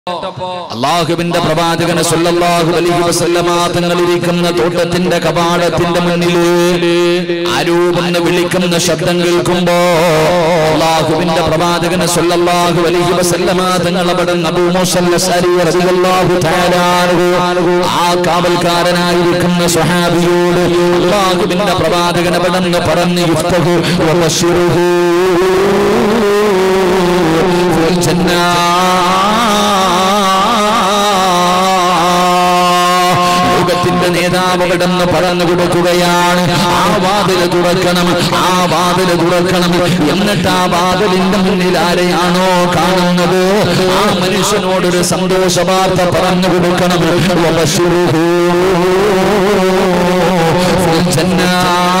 അള്ളാഹുവിന്റെ പ്രവാചകന് സല്ലല്ലാഹു അലൈഹി വസല്ലമ തങ്ങൾ ഇരിക്കുന്ന തോട്ടത്തിന്റെ കപാടത്തിന്റെ മുന്നിൽ ആരൂപെന്ന് വിളിക്കുന്ന ശബ്ദം കേൾക്കുമ്പോ അള്ളാഹുവിന്റെ പ്രവാചകന് സല്ലല്ലാഹു അലൈഹി വസല്ലമ തങ്ങൾ അവിടെ അബൂ മൂസ അശ്അരി റളിയല്ലാഹു തആല അൻഹു ആ കാവൽക്കാരനായിരിക്കുന്ന സ്വഹാബിയോട് അള്ളാഹുവിന്റെ പ്രവാചകൻ അവിടെ നിന്ന് പറഞ്ഞു യുഫ്തഹു വബശ്ശിറുഹു ഫിൽ ജന്നാ ലോകത്തിന്റെ നേതാവ് കിടന്ന് പറഞ്ഞു കൊടുക്കുകയാണ് ആ വാതില് തുറക്കണം ആ വാതില് തുറക്കണം എന്നിട്ട് ആ വാതിലിന്റെ മുന്നിൽ ആരെയാണോ കാണുന്നത് ആ മനുഷ്യനോടൊരു സന്തോഷ വാർത്ത പറഞ്ഞു കൊടുക്കണം വബശ്ശിറുഹു ഫിൽ ജന്നാ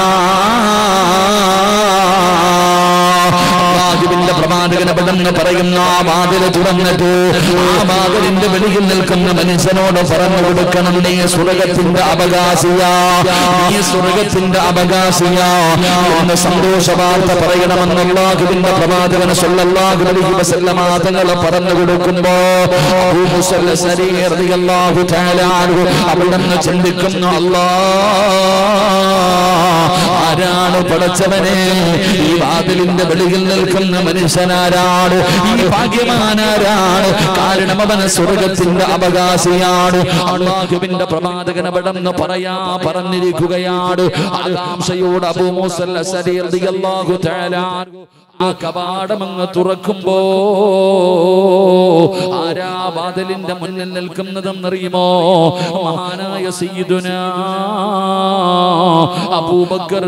അള്ളാഹുവിന്റെ പ്രവാചകനെ പെട്ടെന്ന് പറയുന്ന ആ വാതില് തുറന്നിട്ട് ആ വാതിലിന്റെ വെളിയിൽ നിൽക്കുന്ന മനുഷ്യനോട് പറഞ്ഞു കൊടുക്കണം നീ സ്വർഗത്തിന്റെ അവകാശിയാ നീ സ്വർഗത്തിന്റെ അവകാശിയാ എന്ന് സന്തോഷ വാർത്ത പറയണമെന്ന് അള്ളാഹുവിന്റെ പ്രവാചകന് സല്ലല്ലാഹു അലൈഹി വസല്ലമ തങ്ങൾ പറഞ്ഞു കൊടുക്കുമ്പോ അബൂ മുസൽ അശ്അരി റളിയല്ലാഹു തആല അൻഹു അവിടുന്ന് ചിന്തിക്കുന്നു അല്ലാ ആരാണ് പടച്ചവനെ ഈ വാതിലിന്റെ വെളിയിൽ നിൽക്കുന്ന മനുഷ്യനാരാണ് ഈ ഭാഗ്യവാനാരാണ് കാരണം അവന് സ്വർഗത്തിന്റെ അവകാശിയാണ് അള്ളാഹുവിന്റെ പ്രവാചകൻ അവിടെന്ന് പറയാ പറഞ്ഞിരിക്കുകയാണ് ആകാംക്ഷയോട് അബൂ മൂസൽ അശ്അരി റളിയല്ലാഹു തആല അൻഹു ആ കവാടമങ്ങ് തുറക്കുമ്പോ ആരാ വാതിലിന്റെ മുന്നിൽ നിൽക്കുന്നതെന്നറിയുമോ മഹാനായ സയ്യിദുന അബൂബക്കർ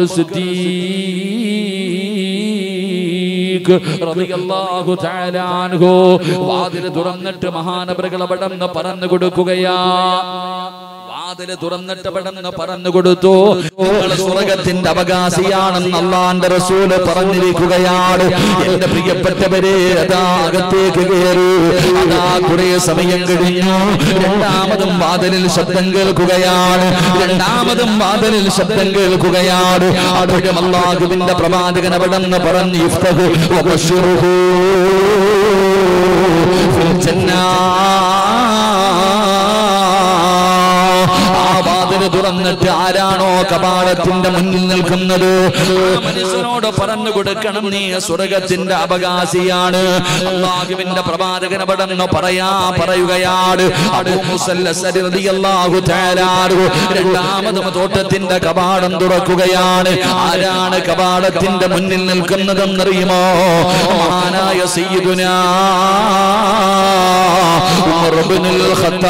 സിദ്ദീഖ് റളിയല്ലാഹു തആല അൻഹു വാതിൽ തുറന്നിട്ട് മഹാനവറുകൾ അവിടെ നിന്ന് പറഞ്ഞു കൊടുക്കുകയാ വാതില് തുറന്നിട്ട് പെട്ടെന്ന് പറഞ്ഞു കൊടുത്തു നിങ്ങൾ സ്വർഗത്തിന്റെ അവകാശിയാണെന്ന് അള്ളാന്റെ റസൂല് പറഞ്ഞിരിക്കുകയാണ് എന്റെ പ്രിയപ്പെട്ടവരെ അതാ അകത്തേക്ക് കയറി അതാ കുറെ സമയം കഴിഞ്ഞു രണ്ടാമതും വാതിലിൽ ശബ്ദം കേൾക്കുകയാണ് രണ്ടാമതും വാതിലിൽ ശബ്ദം കേൾക്കുകയാണ് അപ്പോഴും അള്ളാഹുവിന്റെ പ്രവാചകൻ അവിടെ നിന്ന് പറഞ്ഞു ഇഫ്തഹു വബശ്ശിറുഹു ഫിൽ ജന്നാ ആ വാതില് തുറന്നിട്ട് ആരാണോ കപാടത്തിന്റെ മുന്നിൽ നിൽക്കുന്നത് ആ മനുഷ്യനോട് പറഞ്ഞു കൊടുക്കണം നീ സ്വർഗത്തിന്റെ അവകാശിയാണ് അള്ളാഹുവിന്റെ പ്രവാചകൻ അവിടെ നിന്ന് പറയാ പറയുകയാണ് അബൂ മുസൽ അസ്അരി റളിയല്ലാഹു തആല അൻഹു രണ്ടാമതും തോട്ടത്തിന്റെ കപാടം തുറക്കുകയാണ് ആരാണ് കപാടത്തിന്റെ മുന്നിൽ നിൽക്കുന്നതെന്നറിയുമോ മഹാനായ സയ്യിദുനാ ഉമർ ഇബ്നുൽ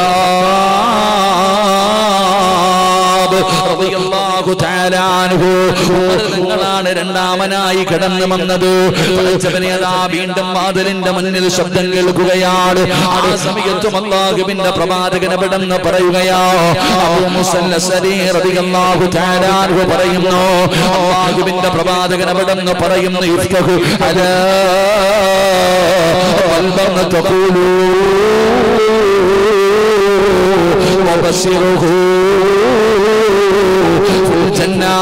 ഖത്താബ് റളിയല്ലാഹു തആല അൻഹു ഉമർ നിങ്ങളാണ് രണ്ടാമനായി കടന്നു വന്നത് പഠിച്ചവനെ അതാ വീണ്ടും വാതിലിന്റെ മുന്നിൽ ശബ്ദം കേൾക്കുകയാണ് ആ സമയത്തും അള്ളാഹുവിന്റെ പ്രവാചകൻ എവിടെന്ന് പറയുകയാ അബൂ മുസൽ അസ്അരി റളിയല്ലാഹു തആല അൻഹു പറയുന്നു അള്ളാഹുവിന്റെ പ്രവാചകൻ എവിടെന്ന് പറയുന്നു ഇഫ്തഹു അലാ വൽബർന തഖൂലൂ وبشره في الجنة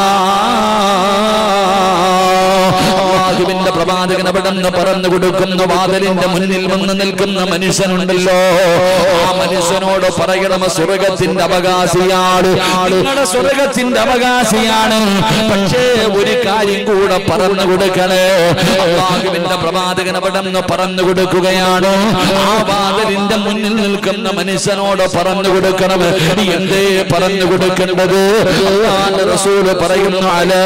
അള്ളാഹുവിന്റെ പ്രവാചകൻ അവിടെ നിന്ന് പറഞ്ഞു കൊടുക്കുന്ന വാതിലിന്റെ മുന്നിൽ വന്ന് നിൽക്കുന്ന മനുഷ്യനുണ്ടല്ലോ ആ മനുഷ്യനോട് പറയണം സ്വർഗത്തിന്റെ അവകാശിയാണ് നിങ്ങളുടെ സ്വർഗത്തിന്റെ അവകാശിയാണ് പക്ഷേ ഒരു കാര്യം കൂടെ പറഞ്ഞു കൊടുക്കണേ അള്ളാഹുവിന്റെ പ്രവാചകൻ അവിടെ നിന്ന് പറഞ്ഞു കൊടുക്കുകയാണ് ആ വാതിലിന്റെ മുന്നിൽ നിൽക്കുന്ന മനുഷ്യനോട് പറഞ്ഞു കൊടുക്കണം എന്തേ പറഞ്ഞു കൊടുക്കേണ്ടത് അള്ളാഹുവിന്റെ റസൂല് പറയുന്നു അല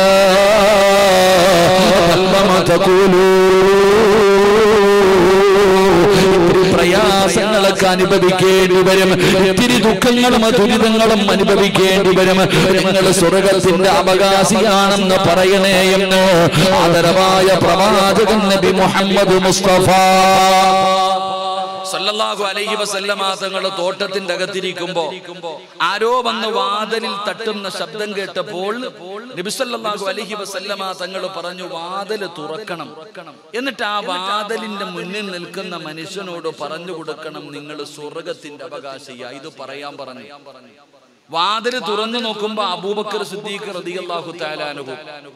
ഇത്തിരി പ്രയാസങ്ങളൊക്കെ അനുഭവിക്കേണ്ടി വരും ഇത്തിരി ദുഃഖങ്ങളും ദുരിതങ്ങളും അനുഭവിക്കേണ്ടി വരും നിങ്ങൾ സ്വർഗത്തിന്റെ അവകാശിയാണെന്ന് പറയണേ എന്ന് ആദരവായ പ്രവാചകൻ നബി മുഹമ്മദ് മുസ്തഫ സല്ലല്ലാഹു അലൈഹി വസല്ലമ തങ്ങൾ തോട്ടത്തിന്റെ അകത്തിരിക്കുമ്പോ ആരോ വന്ന് വാതിലിൽ തട്ടുന്ന ശബ്ദം കേട്ടപ്പോൾ നബി സല്ലല്ലാഹു അലൈഹി വസല്ലമ തങ്ങൾ പറഞ്ഞു വാതില് തുറക്കണം എന്നിട്ട് ആ വാതിലിന്റെ മുന്നിൽ നിൽക്കുന്ന മനുഷ്യനോട് പറഞ്ഞു കൊടുക്കണം നിങ്ങൾ സ്വർഗത്തിന്റെ അവകാശിയ ഇത് പറയാൻ പറഞ്ഞു വാതില് തുറന്നു നോക്കുമ്പോ അബൂബക്കർ സിദ്ദീഖ് റളിയല്ലാഹു തആലാനുഹു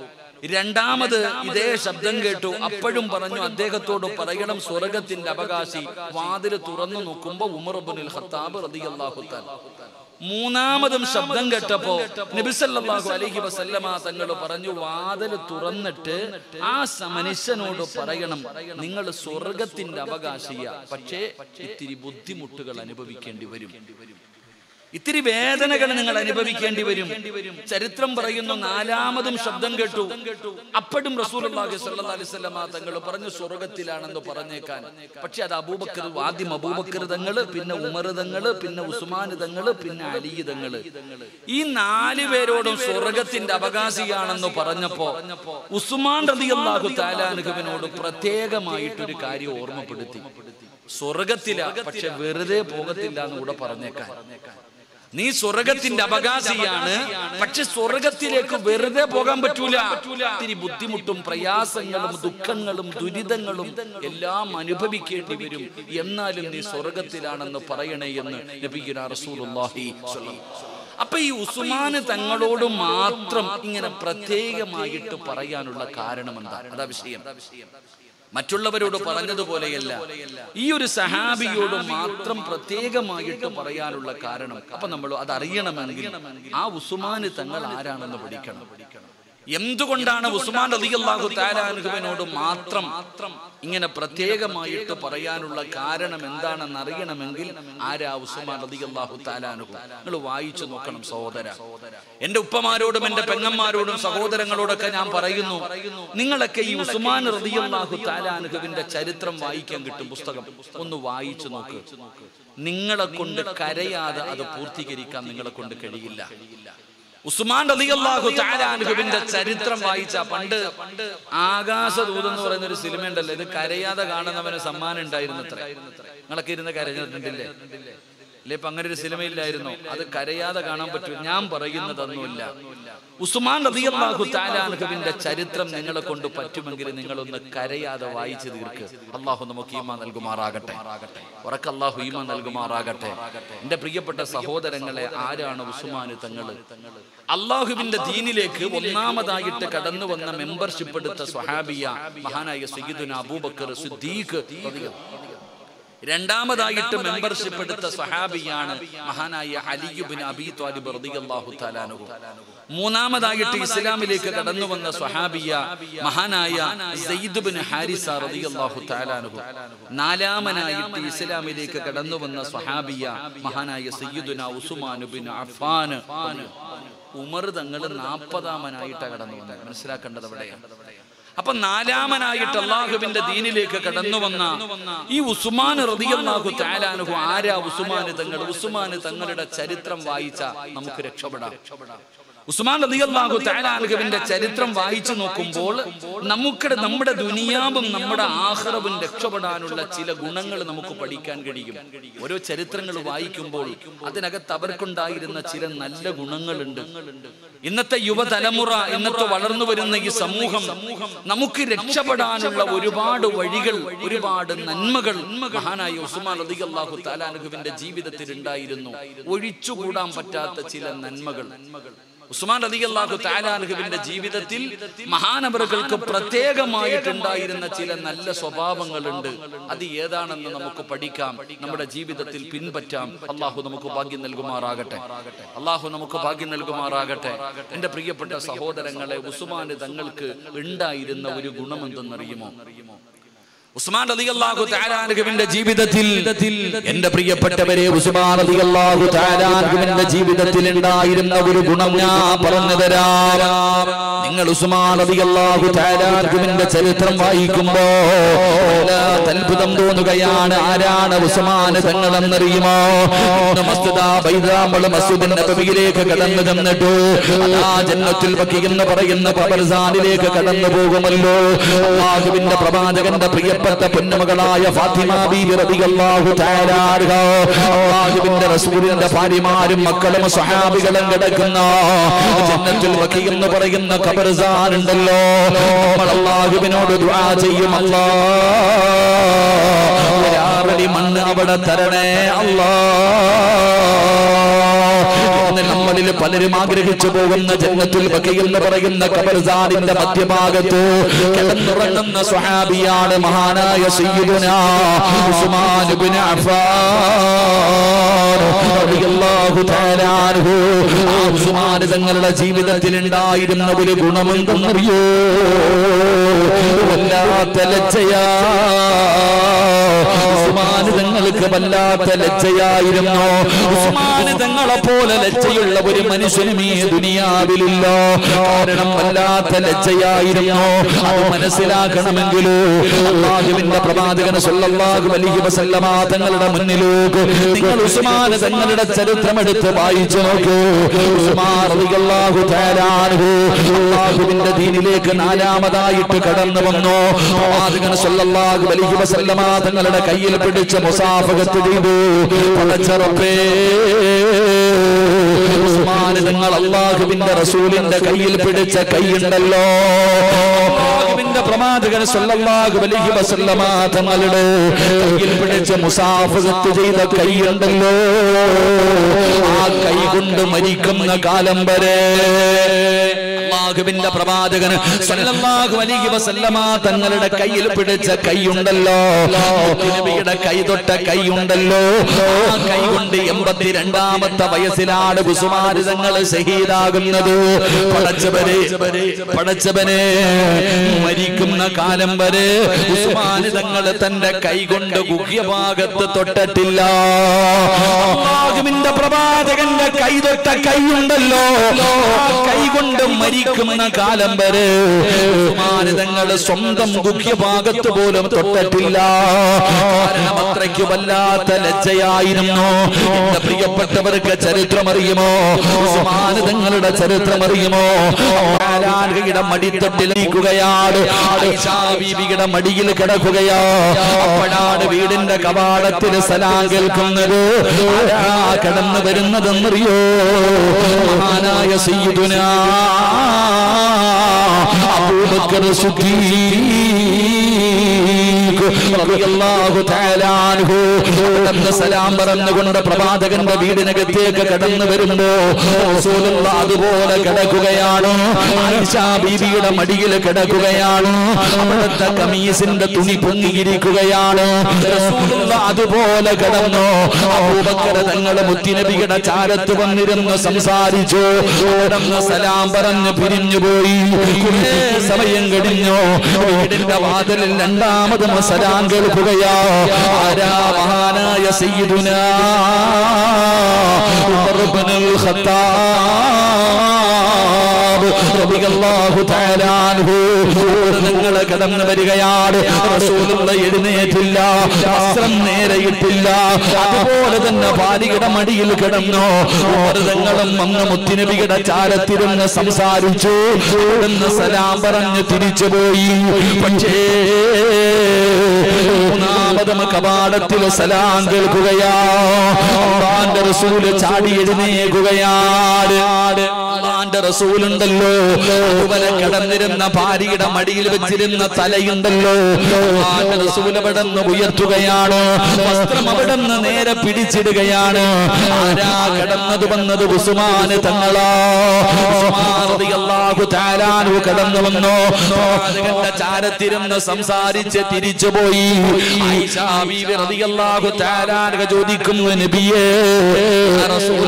രണ്ടാമത് ഇതേ ശബ്ദം കേട്ടു അപ്പോഴും പറഞ്ഞു അദ്ദേഹത്തോട് പറയണം സ്വർഗത്തിന്റെ അവകാശി വാതില് തുറന്നു നോക്കുമ്പോ ഉമർ ഇബ്നുൽ ഖത്താബ് റളിയല്ലാഹു തആല മൂന്നാമതും ശബ്ദം കേട്ടപ്പോ നബിസല്ലാഹു അലൈഹി വസല്ലമ തങ്ങൾ പറഞ്ഞു വാതിൽ തുറന്നിട്ട് ആ സ- മനുഷ്യനോട് പറയണം നിങ്ങൾ സ്വർഗത്തിന്റെ അവകാശിയ പക്ഷേ ഇത്തിരി ബുദ്ധിമുട്ടുകൾ അനുഭവിക്കേണ്ടി വരും ഇത്തിരി വേദനകൾ നിങ്ങൾ അനുഭവിക്കേണ്ടി വരും ചരിത്രം പറയുന്നു നാലാമതും ശബ്ദം കേട്ടു അപ്പോഴും റസൂലുള്ളാഹി സ്വല്ലല്ലാഹി അലൈഹി വസല്ലമ തങ്ങൾ പറഞ്ഞു സ്വർഗത്തിലാണെന്ന് പറഞ്ഞേക്കാൻ പക്ഷെ അത് അബൂബക്കർ ആദ്യം അബൂബക്കർ തങ്ങള് പിന്നെ ഉമർ തങ്ങള് പിന്നെ ഉസ്മാൻ തങ്ങള് പിന്നെ അലി തങ്ങള് ഈ നാല് പേരോടും സ്വർഗത്തിന്റെ അവകാശിയാണെന്ന് പറഞ്ഞപ്പോ ഉസ്മാൻ റളിയല്ലാഹു താലാനുഹുവിനോട് പ്രത്യേകമായിട്ടൊരു കാര്യം ഓർമ്മപ്പെടുത്തി സ്വർഗത്തില പക്ഷെ വെറുതെ പോകത്തില്ല എന്ന് കൂടെ പറഞ്ഞേക്കാൻ നീ സ്വർഗത്തിന്റെ അവകാശിയാണ് പക്ഷെ സ്വർഗത്തിലേക്ക് വെറുതെ പോകാൻ പറ്റൂല ഇത്തിരി ബുദ്ധിമുട്ടും പ്രയാസങ്ങളും ദുഃഖങ്ങളും ദുരിതങ്ങളും എല്ലാം അനുഭവിക്കേണ്ടി വരും എന്നാലും നീ സ്വർഗത്തിലാണെന്ന് പറയണേ എന്ന് നബിഗുന റസൂലുള്ളാഹി സ്വല്ലല്ലാഹു അലൈഹി വസല്ലം. അപ്പൊ ഈ ഉസ്മാന് തങ്ങളോട് മാത്രം ഇങ്ങനെ പ്രത്യേകമായിട്ട് പറയാനുള്ള കാരണം എന്താ അതാ വിഷയം മറ്റുള്ളവരോട് പറഞ്ഞതുപോലെയല്ല ഈ ഒരു സഹാബിയോട് മാത്രം പ്രത്യേകമായിട്ട് പറയാനുള്ള കാരണം അപ്പൊ നമ്മൾ അത് അറിയണമെങ്കിൽ ആ ഉസ്മാന് തങ്ങൾ ആരാണെന്ന് പഠിക്കണം എന്തുകൊണ്ടാണ് ഉസ്മാൻ റളിയല്ലാഹു താലാനുഹുവിനോട് മാത്രം ഇങ്ങനെ പ്രത്യേകമായിട്ട് പറയാനുള്ള കാരണം എന്താണെന്ന് അറിയണമെങ്കിൽ ആരാ ഉസ്മാൻ റളിയല്ലാഹു താലാനുഹു നിങ്ങൾ വായിച്ചു നോക്കണം സഹോദര എന്റെ ഉപ്പമാരോടും എന്റെ പെങ്ങന്മാരോടും സഹോദരങ്ങളോടൊക്കെ ഞാൻ പറയുന്നു നിങ്ങളൊക്കെ ഈ ഉസ്മാൻ റളിയല്ലാഹു താലാനുഹുവിന്റെ ചരിത്രം വായിക്കാൻ കിട്ടും പുസ്തകം ഒന്ന് വായിച്ചു നോക്ക് നിങ്ങളെ കൊണ്ട് കരയാതെ അത് പൂർത്തീകരിക്കാൻ നിങ്ങളെ കൊണ്ട് കഴിയില്ല ഉസ്മാൻ റളിയല്ലാഹു തആല അൻഹുവിന്റെ ചരിത്രം വായിച്ച പണ്ട് ആകാശദൂത് എന്ന് പറയുന്ന ഒരു സിനിമ ഉണ്ടല്ലോ ഇത് കരയാതെ കാണുന്നവന് സമ്മാനം ഉണ്ടായിരുന്നു അത്ര നിങ്ങളൊക്കെ ഇരുന്ന് കരഞ്ഞിട്ടുണ്ടില്ലേ അല്ലെ ഇപ്പൊ അങ്ങനെ ഒരു സിനിമയില്ലായിരുന്നു അത് കരയാതെ കാണാൻ പറ്റും ഞാൻ പറയുന്നതൊന്നുമില്ല ഉസ്മാൻ റളിയല്ലാഹു തആല അൻഹുവിന്റെ ചരിത്രം നിങ്ങളെ കൊണ്ട് പറ്റുമെങ്കിൽ നിങ്ങളൊന്ന് കരയാതെ വായിച്ചു തീർക്ക് അള്ളാഹു നമുക്ക് ഈമാ നൽകുമാറാകട്ടെ ഉറക്ക അള്ളാഹു ഈമാ നൽകുമാറാകട്ടെ എന്റെ പ്രിയപ്പെട്ട സഹോദരങ്ങളെ ആരാണ് ഉസ്മാന് തങ്ങള് അള്ളാഹുവിന്റെ ദീനിലേക്ക് ഒന്നാമതായിട്ട് കടന്നു വന്ന മെമ്പർഷിപ്പ് എടുത്ത സ്വഹാബിയ മഹാനായ സയ്യിദുന അബൂബക്കർ സിദ്ദീഖ് റളിയല്ലാഹു രണ്ടാമതായിട്ട് മെമ്പർഷിപ്പ് എടുത്ത സഹാബിയാണ് മഹാനായ അലിയുബിൻ അബി താലിബ് റളിയല്ലാഹു തആലാനുഹു മൂന്നാമതായിട്ട് ഇസ്ലാമിലേക്ക് കടന്നു വന്ന സ്വഹാബിയ മഹാനായ സെയ്ദ് ബിൻ ഹാരിസ റളിയല്ലാഹു തആലാനുഹു നാലാമനായിട്ട് ഇസ്ലാമിലേക്ക് കടന്നു വന്ന സ്വഹാബിയ മഹാനായ സയ്യിദുന ഉസ്മാൻ ബിൻ അഫ്ഫാൻ ഉമർ തങ്ങൾ നാൽപ്പതാമനായിട്ടാണ് കടന്നു വന്നത് മനസ്സിലാക്കേണ്ടത് അവിടെയാണ് അപ്പൊ നാലാമനായിട്ട് അള്ളാഹുവിന്റെ ദീനിലേക്ക് കടന്നു വന്ന ഈ ഉസ്മാൻ റളിയല്ലാഹു തആലാനുഹു ആരാ ഉസ്മാൻ തങ്ങൾ ഉസ്മാൻ തങ്ങളുടെ ചരിത്രം വായിച്ച നമുക്ക് രക്ഷപ്പെടാം ഉസ്മാൻ റളിയല്ലാഹു തആലാനുഹുവിന്റെ ചരിത്രം വായിച്ചു നോക്കുമ്പോൾ നമുക്ക് നമ്മുടെ ദുനിയാവും നമ്മുടെ ആഖിറവും രക്ഷപ്പെടാനുള്ള ചില ഗുണങ്ങൾ നമുക്ക് പഠിക്കാൻ കഴിയും ഓരോ ചരിത്രങ്ങൾ വായിക്കുമ്പോൾ അതിനകത്ത് അവർക്കുണ്ടായിരുന്ന ചില നല്ല ഗുണങ്ങളുണ്ട് ഇന്നത്തെ യുവതലമുറ ഇന്നത്തെ വളർന്നു വരുന്ന ഈ സമൂഹം നമുക്ക് രക്ഷപ്പെടാനുള്ള ഒരുപാട് വഴികൾ ഒരുപാട് നന്മകൾ മഹാനായ ഉസ്മാൻ റളിയല്ലാഹു തആലാനുഹുവിന്റെ ജീവിതത്തിൽ ഉണ്ടായിരുന്നു ഒഴിച്ചുകൂടാൻ പറ്റാത്ത ചില നന്മകൾ ഉസ്മാൻ റളിയല്ലാഹു തആലാനുഹുവിന്റെ ജീവിതത്തിൽ മഹാനവറുകൾക്ക് പ്രത്യേകമായിട്ടുണ്ടായിരുന്ന ചില നല്ല സ്വഭാവങ്ങളുണ്ട് അത് ഏതാണെന്ന് നമുക്ക് പഠിക്കാം നമ്മുടെ ജീവിതത്തിൽ പിൻപറ്റാം അള്ളാഹു നമുക്ക് ഭാഗ്യം നൽകുമാറാകട്ടെ അള്ളാഹു നമുക്ക് ഭാഗ്യം നൽകുമാറാകട്ടെ എന്റെ പ്രിയപ്പെട്ട സഹോദരങ്ങളെ ഉസ്മാന് തങ്ങൾക്ക് ഉണ്ടായിരുന്ന ഒരു ഗുണം എന്തെന്നറിയുമോ ഉസ്മാൻ റളിയല്ലാഹു തആല അൻഹുവിന്റെ ജീവിതത്തിൽ എന്റെ പ്രിയപ്പെട്ടവരെ ഉസ്മാൻ റളിയല്ലാഹു തആല അൻഹുവിന്റെ ജീവിതത്തിൽ ഉണ്ടായിരുന്ന ഒരു ഗുണം ഞാൻ പറഞ്ഞു തരാം നിങ്ങൾ ഉസ്മാൻ റളിയല്ലാഹു തആല അൻഹുവിന്റെ ചരിത്രം വായിക്കുമ്പോ വല്ലാത്ത അത്ഭുതം തോന്നുകയാണ് ആരാണ് ഉസ്മാൻ തങ്ങൾ എന്നറിയുമോ ഇന്ന് മസ്ജിദ ബൈദാമൾ മസ്ജിദ് നബവിയിലേക്ക് കടന്നു ചെന്നിട്ട് അതാ ജന്നത്തുൽ ബഖി എന്ന് പറയുന്ന ഖബർസാനിലേക്ക് കടന്നു പോകുമല്ലോ അല്ലാഹുവിന്റെ പ്രവാചകന്റെ പ്രിയപ്പെട്ട പൊന്നുമകളായ ഫാത്തിമ ബീവി റളിയല്ലാഹു തആല അൻഹ അല്ലാഹുവിന്റെ റസൂലിന്റെ ഭാര്യമാരും മക്കളും സ്വഹാബികളും കിടക്കുന്ന ജന്നത്തുൽ ബഖി എന്ന് പറയുന്ന ഖബർസാൻ ഉണ്ടല്ലോ നമ്മൾ അല്ലാഹുവിനോട് ദുആ ചെയ്യും അല്ലാഹ് ആറടി മണ്ണ് അവിടെ തരണേ അല്ലാ ഇന്ന് നമ്മളിൽ പലരും ആഗ്രഹിച്ചു പോകുന്ന ജന്നത്തുൽ ബഖി എന്ന് പറയുന്ന കബർസാനിന്റെ മധ്യഭാഗത്ത് കിടന്നുറങ്ങുന്ന സ്വഹാബിയാണ് മഹാനായ സയ്യിദുനാ ഉസ്മാൻ ഇബ്നു അഫ്ഫാൻ റളിയല്ലാഹു തആല അൻഹു ആ ഉസ്മാൻ തങ്ങളുടെ ജീവിതത്തിൽ ഉണ്ടായിരുന്ന ഒരു ഗുണമെന്തെന്നറിയോ വല്ലാത്ത ലജ്ജയാ ഉസ്മാൻ തങ്ങൾക്ക് വല്ലാത്ത ലജ്ജയായിരുന്നു ഉസ്മാൻ തങ്ങളെ പോലെ ലജ്ജയുള്ള ഒരു മനുഷ്യനും ഈ ദുനിയാവിലില്ല കാരണം വല്ലാത്ത ലജ്ജയായിരുന്നു അത് മനസ്സിലാക്കണമെങ്കിലോ അള്ളാഹുവിന്റെ പ്രവാചകൻ സല്ലല്ലാഹു അലൈഹി വസല്ലമ തങ്ങളുടെ മുന്നിലേക്ക് നിങ്ങൾ ഉസ്മാൻ തങ്ങളുടെ ചരിത്രം എടുത്ത് വായിച്ചു നോക്കൂ ഉസ്മാൻ റളിയല്ലാഹു തആല അൻഹു അള്ളാഹുവിന്റെ ദീനിലേക്ക് നാലാമതായിട്ട് കടന്നു വന്നു പ്രവാചകൻ സല്ലല്ലാഹു അലൈഹി വസല്ലമ തങ്ങളുടെ കയ്യിൽ പിടിച്ച് മുസാഫകത്ത് ചെയ്തു പടച്ചറപ്പേ ഉസ്മാൻ തങ്ങൾ അള്ളാഹുവിന്റെ റസൂലിന്റെ കയ്യിൽ പിടിച്ച കൈയുണ്ടല്ലോ അള്ളാഹുവിന്റെ പ്രവാചകൻ സല്ലല്ലാഹു അലൈഹി വസല്ലമ തങ്ങളുടെ കയ്യിൽ പിടിച്ച് മുസാഫകത്ത് ചെയ്ത കൈയുണ്ടല്ലോ ആ കൈ കൊണ്ട് മരിക്കുന്ന കാലം വരെ അള്ളാഹുവിന്റെ പ്രവാചകൻ സല്ലല്ലാഹു അലൈഹി വസല്ലമ തങ്ങളുടെ കയ്യിൽ പിടിച്ച കൈയുണ്ടല്ലോ നബിയുടെ കൈ തൊട്ട കൈയുണ്ടല്ലോ ആ കൈ കൊണ്ട് എൺപത്തിരണ്ടാമത്തെ വയസ്സിലാണ് കുസുമാരിതങ്ങൾ ഷഹീദാകുന്നത് പടച്ചവരെ പടച്ചവനെ മരിക്കുന്ന കാലം വരെ ഉസ്മാനിതങ്ങൾ തന്റെ കൈ കൊണ്ട് ഗുഹ്യഭാഗത്ത് തൊട്ടിട്ടില്ല അള്ളാഹുവിന്റെ പ്രവാചകന്റെ കൈ തൊട്ട കൈയുണ്ടല്ലോ ആ കൈ കൊണ്ട് മരിക്കുന്ന കാലം വരെ ഉസ്മാനിതങ്ങൾ സ്വന്തം ഗുഹ്യഭാഗത്ത് പോലും തൊട്ടിട്ടില്ല കാരണം അത്രയ്ക്ക് വല്ലാത്ത ലജ്ജയായിരുന്നു എന്റെ പ്രിയപ്പെട്ടവർക്ക് ചരിത്രം അറിയുമോ ഉസ്മാനിതങ്ങളുടെ ചരിത്രം അറിയുമോ ആരാധകയുടെ മടിത്തട്ടിൽ നീക്കുകയാണ് ആയിഷാ ബീവിയുടെ മടിയിൽ കിടക്കുകയാ അപ്പോഴാണ് വീടിന്റെ കവാടത്തിൽ സലാം കേൾക്കുന്നത് ആരാ കടന്നു വരുന്നതെന്നറിയോ മഹാനായ സയ്യിദുനാ അബൂബക്കർ സിദ്ദീഖ് റളിയല്ലാഹു തആല അൻഹു അവിടുന്ന് സലാം പറഞ്ഞുകൊണ്ട് പ്രവാചകന്റെ വീടിനകത്തേക്ക് കടന്നു വരുമ്പോ റസൂലുള്ള അതുപോലെ കിടക്കുകയാണ് ആയിഷാ ബീവിയുടെ മടിയിൽ കിടക്കുകയാണ് അവിടുത്തെ കമീസിന്റെ തുണി പൊങ്ങിയിരിക്കുകയാണ് റസൂലുള്ള അതുപോലെ കിടന്നു അബൂബക്കർ തങ്ങളെ മുത്തിനബിയുടെ ചാരത്ത് വന്നിരുന്ന് സംസാരിച്ചു കിടന്ന് സലാം പറഞ്ഞ് പിരിഞ്ഞുപോയി കുറേ സമയം കഴിഞ്ഞു വീടിന്റെ വാതിലിൽ രണ്ടാമതും സലാം കേൾക്കുകയാ ആരാ മഹാനായ സയ്യിദുനാ ഉമർ ഇബ്നുൽ ഖത്താബ് റളിയല്ലാഹു തആല അൻഹു നിങ്ങൾ കടന്നു വരികയാണ് റസൂലുള്ള എഴുന്നേറ്റില്ല വസ്ത്രം നേരെയിട്ടില്ല അതുപോലെ തന്നെ ഭാര്യയുടെ മടിയിൽ കിടന്നു തങ്ങളും അന്ന് മുത്തിനബിയുടെ ചാരത്തിരുന്ന് സംസാരിച്ചു ഇവിടുന്ന് സലാം പറഞ്ഞ് തിരിച്ചുപോയി പക്ഷേ മൂന്നാമതും കവാടത്തിൽ സലാം കേൾക്കുകയാ അള്ളാന്റെ റസൂല് ചാടി എഴുന്നേകുകയാണ് അള്ളാന്റെ റസൂലുണ്ടല്ലോ അതുപോലെ കിടന്നിരുന്ന ഭാര്യയുടെ മടിയിൽ വെച്ചിരുന്ന തലയുണ്ടല്ലോ അള്ളാന്റെ റസൂൽ അവിടെ നിന്ന് ഉയർത്തുകയാണ് വസ്ത്രം അവിടെ നിന്ന് നേരെ പിടിച്ചിടുകയാണ് ആരാ കിടന്നത് വന്നത് ഉസ്മാന് തങ്ങളാ ഉസ്മാൻ റളിയല്ലാഹു തആല അൻഹു കടന്നു വന്നു പ്രവാചകന്റെ ചാരത്തിരുന്ന് സംസാരിച്ച് തിരിച്ചുപോയി ആയിഷാ ബീവി റളിയല്ലാഹു തആല അൻഹ ചോദിക്കുന്നു നബിയേ യാ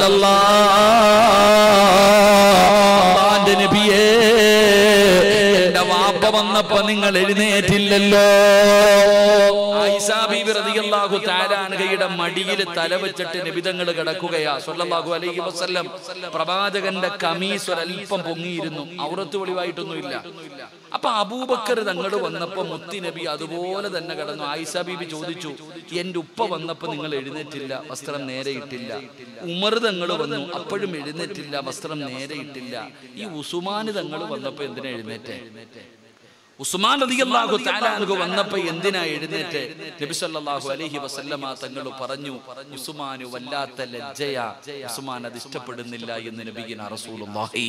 റസൂലല്ലാഹ് അള്ളാന്റെ നബിയേ എന്റെ വാപ്പ വന്നപ്പോ നിങ്ങൾ എഴുന്നേറ്റില്ലല്ലോ ആയിഷാ ബീബി റളിയല്ലാഹു തആല അൻഹയുടെ മടിയിൽ തല വെച്ചിട്ട് നബിതങ്ങൾ കിടക്കുകയാ സല്ലല്ലാഹു അലൈഹി വസല്ലം പ്രവാചകന്റെ കമീസ് ഒരല്പം പൊങ്ങിയിരുന്നു ഔറത്ത് വെളിവായിട്ടൊന്നുമില്ല അപ്പൊ അബൂബക്കർ തങ്ങൾ വന്നപ്പോ മുത്തി നബി അതുപോലെ തന്നെ കിടന്നു ആയിഷ ബീബി ചോദിച്ചു എന്റെ ഉപ്പ വന്നപ്പോ നിങ്ങൾ എഴുന്നേറ്റില്ല വസ്ത്രം നേരെ ഇട്ടില്ല ഉമർ തങ്ങൾ വന്നു അപ്പോഴും എഴുന്നേറ്റില്ല വസ്ത്രം നേരെ ഇട്ടില്ല ഈ ഉസുമാന് തങ്ങൾ വന്നപ്പോ എന്തിനാ എഴുന്നേറ്റേ ഉസ്മാൻ റളിയല്ലാഹു തആല അൻഹു വന്നപ്പോ എന്തിനാ എഴുന്നേറ്റ് നബി സല്ലല്ലാഹു അലൈഹി വസല്ലമ തങ്ങൾ പറഞ്ഞു ഉസ്മാന് വല്ലാത്ത ലജ്ജയാ ഉസ്മാൻ അത് ഇഷ്ടപ്പെടുന്നില്ല എന്ന് നബിയിന റസൂലുള്ളാഹി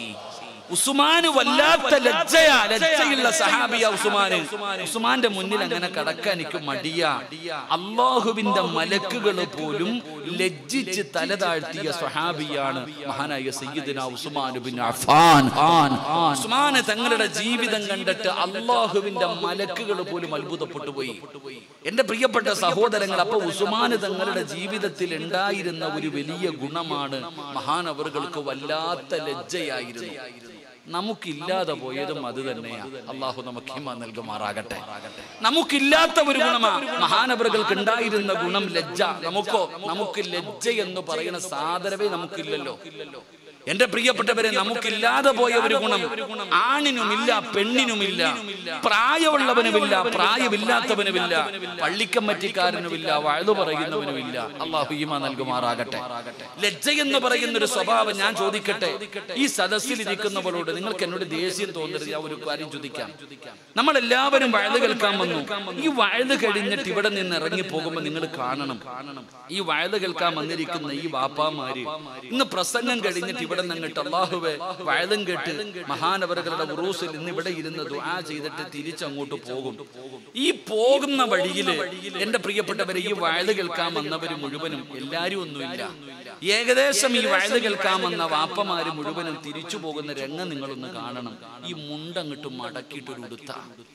ഉസ്മാന് വല്ലാത്ത ലജ്ജയാ ലജ്ജയുള്ള സഹാബിയ ഉസ്മാന് ഉസ്മാന്റെ മുന്നിൽ അങ്ങനെ കടക്കാൻ എനിക്ക് മടിയാ അള്ളാഹുവിന്റെ മലക്കുകൾ പോലും ലജ്ജിച്ച് തല താഴ്ത്തിയ സ്വഹാബിയാണ് മഹാനായ സയ്യിദിന ഉസ്മാൻ ബിൻ അഫ്ഫാൻ ഉസ്മാന് തങ്ങളുടെ ജീവിതം കണ്ടിട്ട് അള്ളാഹുവിന്റെ മലക്കുകൾ പോലും അത്ഭുതപ്പെട്ടു പോയി എന്റെ പ്രിയപ്പെട്ട സഹോദരങ്ങൾ അപ്പൊ ഉസ്മാന് തങ്ങളുടെ ജീവിതത്തിൽ ഉണ്ടായിരുന്ന ഒരു വലിയ ഗുണമാണ് മഹാനവറുകൾക്ക് വല്ലാത്ത ലജ്ജയായിരുന്നു നമുക്കില്ലാതെ പോയതും അത് തന്നെയാ അള്ളാഹു നമുക്ക് ഹിമ നൽകുമാറാകട്ടെ നമുക്കില്ലാത്ത ഒരു ഗുണമാ മഹാനവറുകൾക്ക് ഉണ്ടായിരുന്ന ഗുണം ലജ്ജ നമുക്കോ നമുക്ക് ലജ്ജ എന്ന് പറയുന്ന സാധനവേ നമുക്കില്ലല്ലോ എന്റെ പ്രിയപ്പെട്ടവരെ നമുക്കില്ലാതെ പോയ ഒരു ഗുണം ആണിനുമില്ല പെണ്ണിനുമില്ല പ്രായമുള്ളവനുമില്ല പ്രായമില്ലാത്തവനുമില്ല പള്ളിക്കമ്മറ്റിക്കാരനുമില്ല വഴുതു പറയുന്നവനുമില്ല അള്ളാഹു ഈമ നൽകുമാറാകട്ടെ ലജ്ജ എന്ന് പറയുന്ന ഒരു സ്വഭാവം ഞാൻ ചോദിക്കട്ടെ ഈ സദസ്സിൽ ഇരിക്കുന്നവരോട് നിങ്ങൾക്ക് എന്നോട് ദേഷ്യം തോന്നരുത് ഞാൻ ഒരു കാര്യം ചോദിക്കാം നമ്മൾ എല്ലാവരും വഴുത് കേൾക്കാൻ വന്നു ഈ വഴുത് കഴിഞ്ഞിട്ട് ഇവിടെ നിന്ന് ഇറങ്ങി പോകുമ്പോൾ നിങ്ങൾ കാണണം ഈ വഴുത് കേൾക്കാൻ വന്നിരിക്കുന്ന ഈ വാപ്പാമാര് ഇന്ന് പ്രസംഗം കഴിഞ്ഞിട്ട് ഇവിടെ നിന്നിട്ട് അള്ളാഹുവെ വഴുതും കേട്ട് മഹാനവറുകളുടെ ഉറൂസിൽ ഇന്ന് ഇവിടെ ഇരുന്ന് ദുആ ചെയ്തിട്ട് തിരിച്ചങ്ങോട്ട് പോകും ഈ പോകുന്ന വഴിയില് എന്റെ പ്രിയപ്പെട്ടവരെ ഈ വഴുത് കേൾക്കാൻ വന്നവര് മുഴുവനും എല്ലാരും ഒന്നുമില്ല ഏകദേശം ഈ വഴുത് കേൾക്കാൻ വന്ന വാപ്പമാര് മുഴുവനും തിരിച്ചു പോകുന്ന രംഗം നിങ്ങളൊന്ന് കാണണം ഈ മുണ്ടങ്ങട്ട് മടക്കിയിട്ടൊരു ഉടുത്ത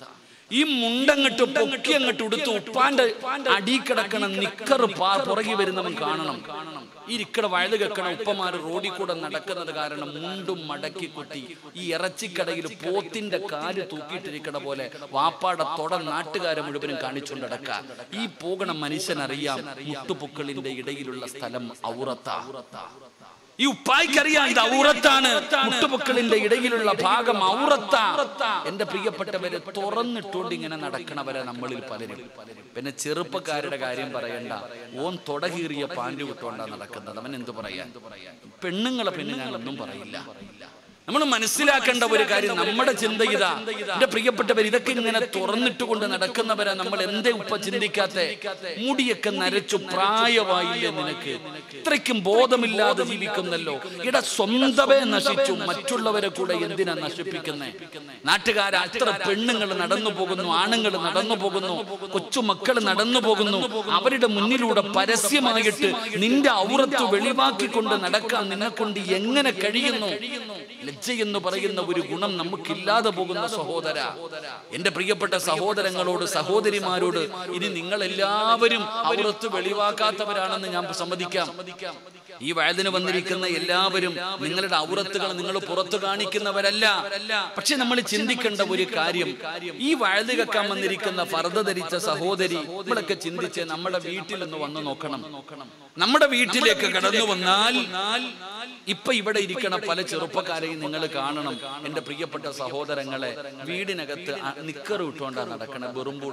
ഈ മുണ്ടങ്ങട്ട് പൊക്കി അങ്ങട്ട് ഉടുത്ത് ഉപ്പാന്റെ അടി കിടക്കണ നിക്കറ് പാ പുറകെ വരുന്നവൻ കാണണം ഈ ഇക്കട വഴുത് കേൾക്കണ ഉപ്പമാര് റോഡിൽ കൂടെ നടക്കുന്നത് കാരണം മുണ്ടും മടക്കി കുത്തി ഈ ഇറച്ചിക്കടയിൽ പോത്തിന്റെ കാല് തൂക്കിയിട്ടിരിക്കണ പോലെ വാപ്പാടെ തൊട നാട്ടുകാരെ മുഴുവനും കാണിച്ചുകൊണ്ട് നടക്ക ഈ പോകണ മനുഷ്യനറിയാം മുട്ടുപൊക്കളിന്റെ ഇടയിലുള്ള സ്ഥലം ഔറത്ത ഈ ഉപ്പായിക്കറിയാം ഇത് ഔറത്താണ് മുട്ടുപൊക്കളിന്റെ ഇടയിലുള്ള ഭാഗം ഔറത്ത എന്റെ പ്രിയപ്പെട്ടവരെ തുറന്നിട്ടുകൊണ്ട് ഇങ്ങനെ നടക്കണവരെ നമ്മളിൽ പലരും പിന്നെ ചെറുപ്പക്കാരുടെ കാര്യം പറയണ്ട ഓൻ തുടകീറിയ പാൻറ് വിട്ടുകൊണ്ടാ നടക്കുന്നത് അവൻ എന്ത് പറയാ പെണ്ണുങ്ങളെ പിന്നെ ഞാൻ ഒന്നും പറയില്ല നമ്മൾ മനസ്സിലാക്കേണ്ട ഒരു കാര്യം നമ്മുടെ ചിന്ത ഇതാ എന്റെ പ്രിയപ്പെട്ടവർ ഇതൊക്കെ ഇങ്ങനെ തുറന്നിട്ടുകൊണ്ട് നടക്കുന്നവരാ നമ്മൾ എന്തേ ഉപ്പ ചിന്തിക്കാത്ത മുടിയൊക്കെ നരച്ചു പ്രായമായില്ലേ നിനക്ക് ഇത്രയ്ക്കും ബോധമില്ലാതെ ജീവിക്കുന്നല്ലോ ഇട സ്വന്തമേ നശിച്ചു മറ്റുള്ളവരെ കൂടെ എന്തിനാ നശിപ്പിക്കുന്നേ നാട്ടുകാർ അത്ര പെണ്ണുങ്ങൾ നടന്നു പോകുന്നു ആണുങ്ങൾ നടന്നു പോകുന്നു കൊച്ചുമക്കൾ നടന്നു പോകുന്നു അവരുടെ മുന്നിലൂടെ പരസ്യമായിട്ട് നിന്റെ ഔറത്ത് വെളിവാക്കിക്കൊണ്ട് നടക്കാൻ നിന്നെ കൊണ്ട് എങ്ങനെ കഴിയുന്നു ലജ്ജ എന്ന് പറയുന്ന ഒരു ഗുണം നമുക്കില്ലാതെ പോകുന്ന സഹോദര എന്റെ പ്രിയപ്പെട്ട സഹോദരങ്ങളോട് സഹോദരിമാരോട് ഇനി നിങ്ങൾ എല്ലാവരും ഔറത്ത് വെളിവാക്കാത്തവരാണെന്ന് ഞാൻ സമ്മതിക്കാം ഈ വയതിന് വന്നിരിക്കുന്ന എല്ലാവരും നിങ്ങളുടെ ഔറത്തുകൾ നിങ്ങൾ പുറത്തു കാണിക്കുന്നവരല്ല പക്ഷെ നമ്മൾ ചിന്തിക്കേണ്ട ഒരു കാര്യം ഈ വയത് വെക്കാൻ വന്നിരിക്കുന്ന ഫർദ ധരിച്ച സഹോദരി നമ്മളൊക്കെ ചിന്തിച്ച് നമ്മുടെ വീട്ടിൽ ഒന്ന് വന്ന് നോക്കണം നമ്മുടെ വീട്ടിലേക്ക് കടന്നു വന്നാൽ ഇപ്പൊ ഇവിടെ ഇരിക്കണ പല ചെറുപ്പക്കാരെയും നിങ്ങൾ കാണണം എന്റെ പ്രിയപ്പെട്ട സഹോദരങ്ങളെ വീടിനകത്ത് നിക്കറ് ഇട്ടുകൊണ്ടാ നടക്കണ വെറുമ്പൂട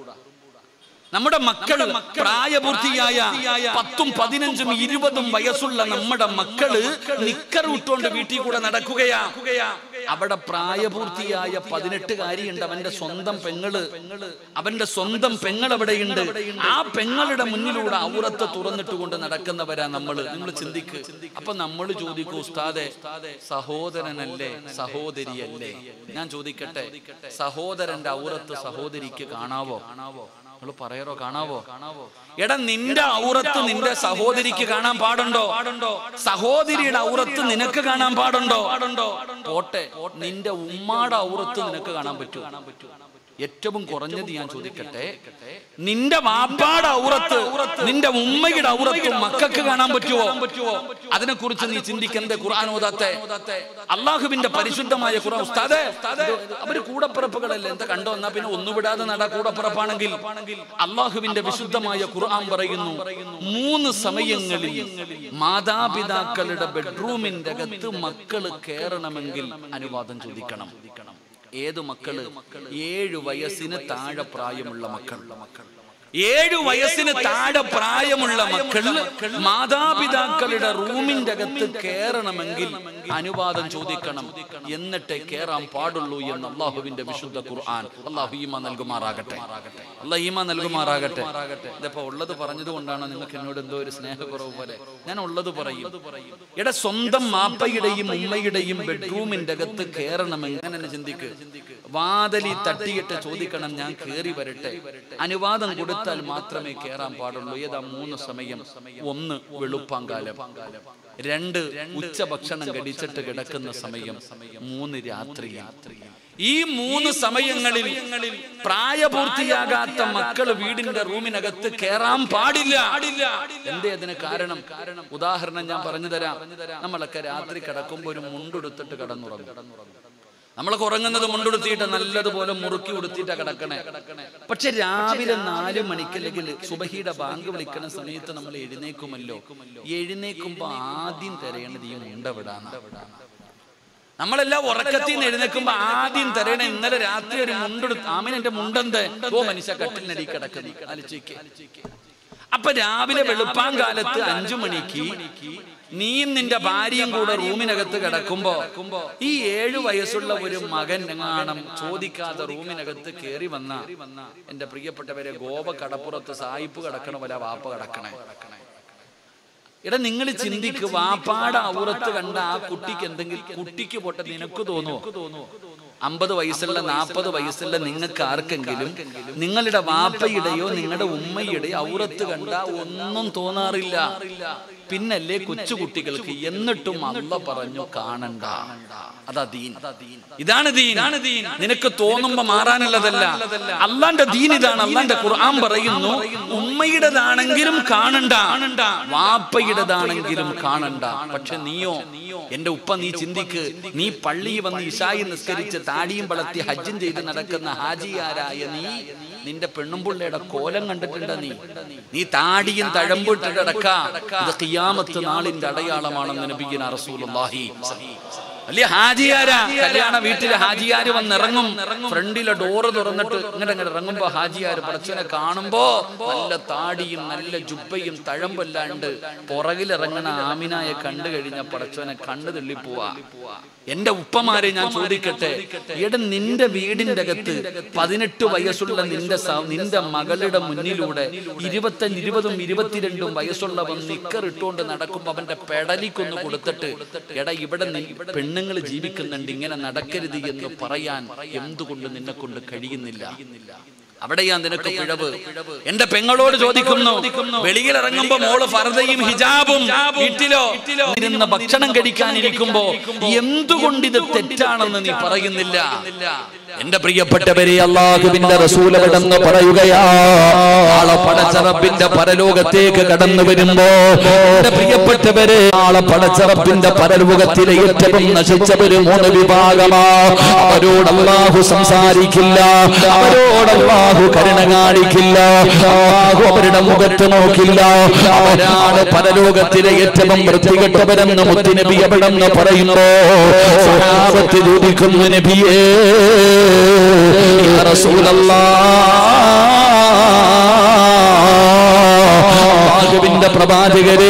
നമ്മുടെ മക്കൾ പ്രായപൂർത്തിയായ പത്തും പതിനഞ്ചും ഇരുപതും വയസ്സുള്ള നമ്മുടെ മക്കള് നിക്കർ ഇട്ടുകൊണ്ട് വീട്ടിൽ കൂടെ നടക്കുകയാ അവിടെ പ്രായപൂർത്തിയായ പതിനെട്ടുകാരിയുണ്ട് അവന്റെ സ്വന്തം പെങ്ങള് അവന്റെ സ്വന്തം പെങ്ങൾ അവിടെയുണ്ട് ആ പെങ്ങളുടെ മുന്നിലൂടെ ഔറത്ത് തുറന്നിട്ട് കൊണ്ട് നടക്കുന്നവരാ നമ്മള് നിങ്ങൾ ചിന്തിക്ക് അപ്പൊ നമ്മൾ ചോദിക്കൂ ഉസ്താദെ സഹോദരനല്ലേ സഹോദരിയല്ലേ ഞാൻ ചോദിക്കട്ടെ സഹോദരന്റെ ഔറത്ത് സഹോദരിക്ക് കാണാവോ കാണാവോ നിങ്ങൾ പറയറോ കാണാവോ എടാ നിന്റെ ഔറത്ത് നിന്റെ സഹോദരിക്ക് കാണാൻ പാടുണ്ടോ സഹോദരിയുടെ ഔറത്ത് നിനക്ക് കാണാൻ പാടുണ്ടോ പോട്ടെ നിന്റെ ഉമ്മാടെ ഔറത്ത് നിനക്ക് കാണാൻ പറ്റൂ ഏറ്റവും കുറഞ്ഞത് ഞാൻ ചോദിക്കട്ടെ നിന്റെ വാപ്പാടെ ഔറത്ത് നിന്റെ ഉമ്മയുടെ ഔറത്ത് മക്കൾക്ക് കാണാൻ പറ്റുമോ അതിനെക്കുറിച്ച് നീ ചിന്തിക്കുന്നത് ഖുർആൻ ഓതാത്തെ അള്ളാഹുവിന്റെ പരിശുദ്ധമായ ഖുർആൻ ഉസ്താദേ അവര് കൂടപ്പിറപ്പുകളല്ലേ എന്താ കണ്ടോ എന്നാ പിന്നെ ഒന്നുവിടാതെ നട കൂടപ്പിറപ്പാണെങ്കിൽ അള്ളാഹുവിന്റെ വിശുദ്ധമായ ഖുർആൻ പറയുന്നു മൂന്ന് സമയങ്ങളിൽ മാതാപിതാക്കളുടെ ബെഡ്റൂമിന്റെ അകത്ത് മക്കള് കയറണമെങ്കിൽ അനുവാദം ചോദിക്കണം ഏത് മക്കള് ഏഴു വയസ്സിന് താഴെ പ്രായമുള്ള മക്കൾ ഏഴു വയസ്സിന് താഴെ പ്രായമുള്ള മക്കൾ മാതാപിതാക്കളുടെ റൂമിന്റെ അകത്ത് കയറണമെങ്കിൽ അനുവാദം ചോദിക്കണം എന്നിട്ടേ കയറാൻ പാടുള്ളൂ എന്ന് അള്ളാഹുവിന്റെ വിശുദ്ധ ഖുർആൻ അള്ളാഹു ഈമ നൽകുമാറാകട്ടെ അള്ളാഹ് ഈമ നൽകുമാറാകട്ടെ ഇതിപ്പോ ഉള്ളത് പറഞ്ഞത് കൊണ്ടാണ് നിങ്ങൾക്ക് എന്നോട് എന്തോ ഒരു സ്നേഹക്കുറവ് പോലെ ഞാൻ ഉള്ളത് പറയും എടാ സ്വന്തം മാപ്പയുടെയും ഉമ്മയുടെയും ബെഡ്റൂമിന്റെ അകത്ത് കയറണമെങ്കിൽ അങ്ങനെ ചിന്തിക്ക് വാതലി തട്ടിയിട്ട് ചോദിക്കണം ഞാൻ കയറി വരട്ടെ അനുവാദം കൊടുത്താൽ മാത്രമേ കയറാൻ പാടുള്ളൂ ഏതാ മൂന്ന് സമയം ഒന്ന് വെളുപ്പാങ്കാലം രണ്ട് ഉച്ച ഭക്ഷണം കഴിച്ചിട്ട് കിടക്കുന്ന സമയം മൂന്ന് രാത്രി ഈ മൂന്ന് സമയങ്ങളിൽ പ്രായപൂർത്തിയാകാത്ത മക്കൾ വീടിന്റെ റൂമിനകത്ത് കയറാൻ പാടില്ല എന്തേ അതിന് കാരണം ഉദാഹരണം ഞാൻ പറഞ്ഞു തരാം നമ്മളൊക്കെ രാത്രി കിടക്കുമ്പോൾ ഒരു മുണ്ടെടുത്തിട്ട് കിടന്നുറങ്ങും നമ്മളൊക്കെ ഉറങ്ങുന്നത് മുണ്ടെടുത്തിട്ട് നല്ലതുപോലെ മുറുക്കി ഉടുത്തിട്ടാ കിടക്കണേ പക്ഷെ രാവിലെ നാല് മണിക്ക് അല്ലെങ്കിൽ സുബഹിയുടെ ബാങ്ക് വിളിക്കുന്ന സമയത്ത് നമ്മൾ എഴുന്നേക്കുമല്ലോ എഴുന്നേക്കുമ്പോ ആദ്യം തിരയണത് ഈ മുണ്ടവിടാണ് നമ്മളെല്ലാം ഉറക്കത്തിൽ നിന്ന് എഴുന്നേക്കുമ്പോ ആദ്യം തരണ ഇന്നലെ രാത്രി ഒരു മുണ്ടെടുത്ത് ആമിൻ എന്റെ മുണ്ടെന്ത് ഓ മനുഷ്യ കട്ടിലിനടി കിടക്കുന്നു ആലോചിക്ക് അപ്പൊ രാവിലെ വെളുപ്പാങ്കാലത്ത് അഞ്ചു മണിക്ക് നീയും നിന്റെ ഭാര്യയും കൂടെ റൂമിനകത്ത് കിടക്കുമ്പോ ഈ ഏഴു വയസ്സുള്ള ഒരു മകൻ എങ്ങാണം ചോദിക്കാതെ റൂമിനകത്ത് കയറി വന്ന എന്റെ പ്രിയപ്പെട്ടവരെ ഗോപ കടപ്പുറത്ത് സായിപ്പ് കിടക്കണ പോലെ വാപ്പ കിടക്കണേ എടാ നിങ്ങൾ ചിന്തിക്ക് വാപ്പാടെ ഔറത്ത് കണ്ട ആ കുട്ടിക്ക് എന്തെങ്കിലും കുട്ടിക്ക് പോട്ടെ നിനക്ക് തോന്നുമോ അമ്പത് വയസ്സുള്ള നാൽപ്പത് വയസ്സുള്ള നിങ്ങൾക്ക് ആർക്കെങ്കിലും നിങ്ങളുടെ വാപ്പയുടെയോ നിങ്ങളുടെ ഉമ്മയുടെയോ ഔറത്ത് കണ്ട ഒന്നും തോന്നാറില്ല പിന്നല്ലേ കൊച്ചുകുട്ടികൾക്ക് എന്നിട്ടും അല്ല പറഞ്ഞു കാണണ്ട അതാ ദീൻ ഇതാണ് ദീൻ നിനക്ക് തോന്നുമ്പോ മാറാനുള്ളതല്ല അള്ളാന്റെ ദീൻ ഇതാണ് അള്ളാന്റെ ഖുർആൻ പറയുന്നു ഉമ്മയുടേതാണെങ്കിലും കാണണ്ട വാപ്പയുടേതാണെങ്കിലും കാണണ്ട പക്ഷെ നീയോ എന്റെ ഉപ്പ നീ ചിന്തിക്ക് നീ പള്ളിയിൽ വന്ന് ഇഷായി നിസ്കരിച്ച് താടിയും വളർത്തി ഹജ്ജും ചെയ്ത് നടക്കുന്ന ഹാജിയാരായ നീ നിന്റെ പെണ്ണുമ്പുള്ളയുടെ കോലം കണ്ടിട്ടുണ്ട് നീ നീ താടിയും തഴമ്പിട്ട് കിടക്ക ഇത് ഖിയാമത്ത് നാളിന്റെ അടയാളമാണെന്ന് നബിഗിന റസൂലുള്ളാഹി വലിയ ഹാജിയാരാ കല്യാണ വീട്ടിലെ ഹാജിയാര് വന്നിറങ്ങും ഫ്രണ്ടിലെ ഡോറ് തുറന്നിട്ട് ഇങ്ങനെ ഇങ്ങനെ ഇറങ്ങുമ്പോ ഹാജിയാര് പടച്ചനെ കാണുമ്പോ നല്ല താടിയും നല്ല ജുബയും തഴമ്പല്ലാണ്ട് പുറകിലിറങ്ങണ ആമിനായെ കണ്ടു കഴിഞ്ഞ പടച്ചവനെ കണ്ണു തള്ളിപ്പോവാ എന്റെ ഉപ്പമാരെ ഞാൻ ചോദിക്കട്ടെ എടാ നിന്റെ വീടിന്റെ അകത്ത് പതിനെട്ട് വയസ്സുള്ള നിന്റെ സ- നിന്റെ മകളുടെ മുന്നിലൂടെ ഇരുപത്തഞ്ച് ഇരുപതും ഇരുപത്തിരണ്ടും വയസ്സുള്ളവൻ നിക്കറിട്ടുകൊണ്ട് നടക്കുമ്പോ അവന്റെ പെടലിക്കൊന്ന് കൊടുത്തിട്ട് എടാ ഇവിടെ നി- പെണ്ണുങ്ങൾ ജീവിക്കുന്നുണ്ട് ഇങ്ങനെ നടക്കരുത് എന്ന് പറയാൻ എന്തുകൊണ്ട് നിന്നെ കൊണ്ട് കഴിയുന്നില്ല അവിടെയാ നിനക്ക് പിഴവ് എന്റെ പെങ്ങളോട് ചോദിക്കുന്നു വെളിയിൽ ഇറങ്ങുമ്പോ മോള് ഫർദയും ഹിജാബും വീട്ടിലോ ഇരുന്ന് ഭക്ഷണം കഴിക്കാനിരിക്കുമ്പോ എന്തുകൊണ്ട് ഇത് തെറ്റാണെന്ന് നീ പറയുന്നില്ല എന്റെ പ്രിയപ്പെട്ടവരെ അള്ളാഹുവിന്റെ റസൂല കടന്ന് പറയുകയാ ആളെ പടച്ചറപ്പിന്റെ പരലോകത്തേക്ക് കടന്നു വരുമ്പോ എന്റെ പ്രിയപ്പെട്ടവരെ ആളെ പടച്ചറപ്പിന്റെ പരലോകത്തിലെ ഏറ്റവും നശിച്ചവര് മൂന്ന് വിഭാഗമാ അവരോട് അള്ളാഹു സംസാരിക്കില്ല അവരോട് അള്ളാഹു കരുണ കാണിക്കില്ല അള്ളാഹു അവരുടെ മുഖത്ത് നോക്കില്ല അവരാണ് പരലോകത്തിലെ ഏറ്റവും വൃത്തികെട്ടവരെന്ന് മുത്തുനബി എവിടെന്ന് പറയുമ്പോ സഹാബത്ത് ചോദിക്കുന്നു നബിയേ يا رسول അള്ളാഹുവിന്റെ പ്രവാചകരെ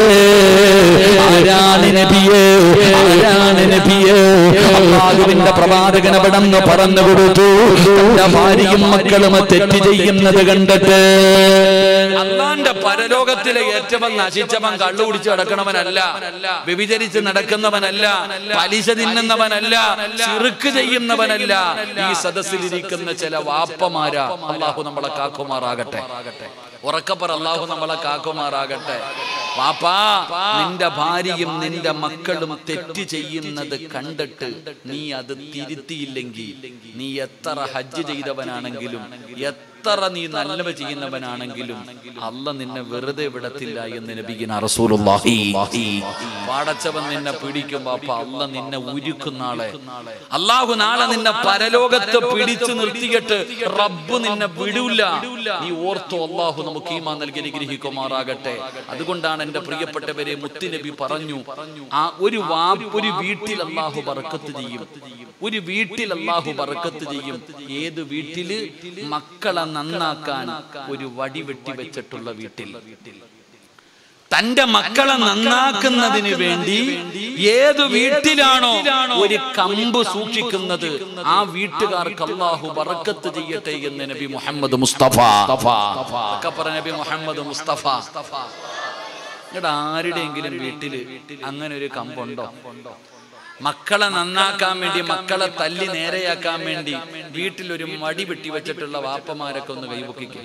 ആരാണ് നബിയേ ആരാണ് നബിയേ അള്ളാഹുവിന്റെ പ്രവാചകൻ എവിടെന്ന് പറഞ്ഞു കൊടുത്തു തന്റെ ഭാര്യയും മക്കളും തെറ്റ് ചെയ്യുന്നത് കണ്ടിട്ട് അള്ളാന്റെ പരലോകത്തിലെ ഏറ്റവും നശിച്ചവൻ കള്ളു കുടിച്ച് നടക്കണവനല്ല വ്യഭിചരിച്ച് നടക്കുന്നവനല്ല പലിശ തിന്നുന്നവനല്ല ചെറുക്ക് ചെയ്യുന്നവനല്ല ഈ സദസ്സിലിരിക്കുന്ന ചില വാപ്പമാരാ അള്ളാഹു നമ്മളെ കാക്കുമാറാകട്ടെ ഉറക്കപ്പറ അള്ളാഹു നമ്മളെ കാക്കുമാറാകട്ടെ വാപ്പാ നിന്റെ ഭാര്യയും നിന്റെ മക്കളും തെറ്റ് ചെയ്യുന്നത് കണ്ടിട്ട് നീ അത് തിരുത്തിയില്ലെങ്കിൽ നീ എത്ര ഹജ്ജ് ചെയ്തവനാണെങ്കിലും എത്ര നീ നല്ലവ ചെയ്യുന്നവനാണെങ്കിലും അല്ല നിന്നെ വെറുതെ വിടത്തില്ല എന്ന് നബിക്കുന്ന റസൂലുള്ളാഹി പാടച്ചവൻ നിന്നെ പിടിക്കുമ്പോ അപ്പൊ അല്ല നിന്നെ ഉരുക്കുന്ന ആളെ അള്ളാഹു നാളെ നിന്നെ പരലോകത്ത് പിടിച്ചു നിർത്തിയിട്ട് റബ്ബ് നിന്നെ വിടൂല നീ ഓർത്തോ അള്ളാഹു നമുക്ക് ഈമാ നൽകി അനുഗ്രഹിക്കുമാറാകട്ടെ അതുകൊണ്ടാണ് എന്റെ പ്രിയപ്പെട്ടവരെ മുത്തുനബി പറഞ്ഞു ആ ഒരു വാ ഒരു വീട്ടിൽ അള്ളാഹു ബർക്കത്ത് ചെയ്യും ഒരു വീട്ടിൽ അള്ളാഹു ബർക്കത്ത് ചെയ്യും ഏത് വീട്ടില് മക്കളെ നന്നാക്കാൻ ഒരു വടി വെട്ടി വെച്ചിട്ടുള്ള വീട്ടിൽ തന്റെ മക്കളെ നന്നാക്കുന്നതിന് വേണ്ടി ഏത് വീട്ടിലാണോ ഒരു കമ്പ് സൂക്ഷിക്കുന്നത് ആ വീട്ടുകാർക്ക് അള്ളാഹു ബറക്കത്ത് ചെയ്യട്ടെ എന്ന് നബി മുഹമ്മദ് മുസ്തഫ ഒക്കെ പറഞ്ഞ നബി മുഹമ്മദ് മുസ്തഫ ഇവിടെ ആരുടെയെങ്കിലും വീട്ടില് അങ്ങനെ ഒരു കമ്പുണ്ടോ മക്കളെ നന്നാക്കാൻ വേണ്ടി മക്കളെ തല്ലി നേരെയാക്കാൻ വേണ്ടി വീട്ടിൽ ഒരു മടി വെട്ടി വെച്ചിട്ടുള്ള വാപ്പമാരൊക്കെ ഒന്ന് കൈപൊക്കിക്കും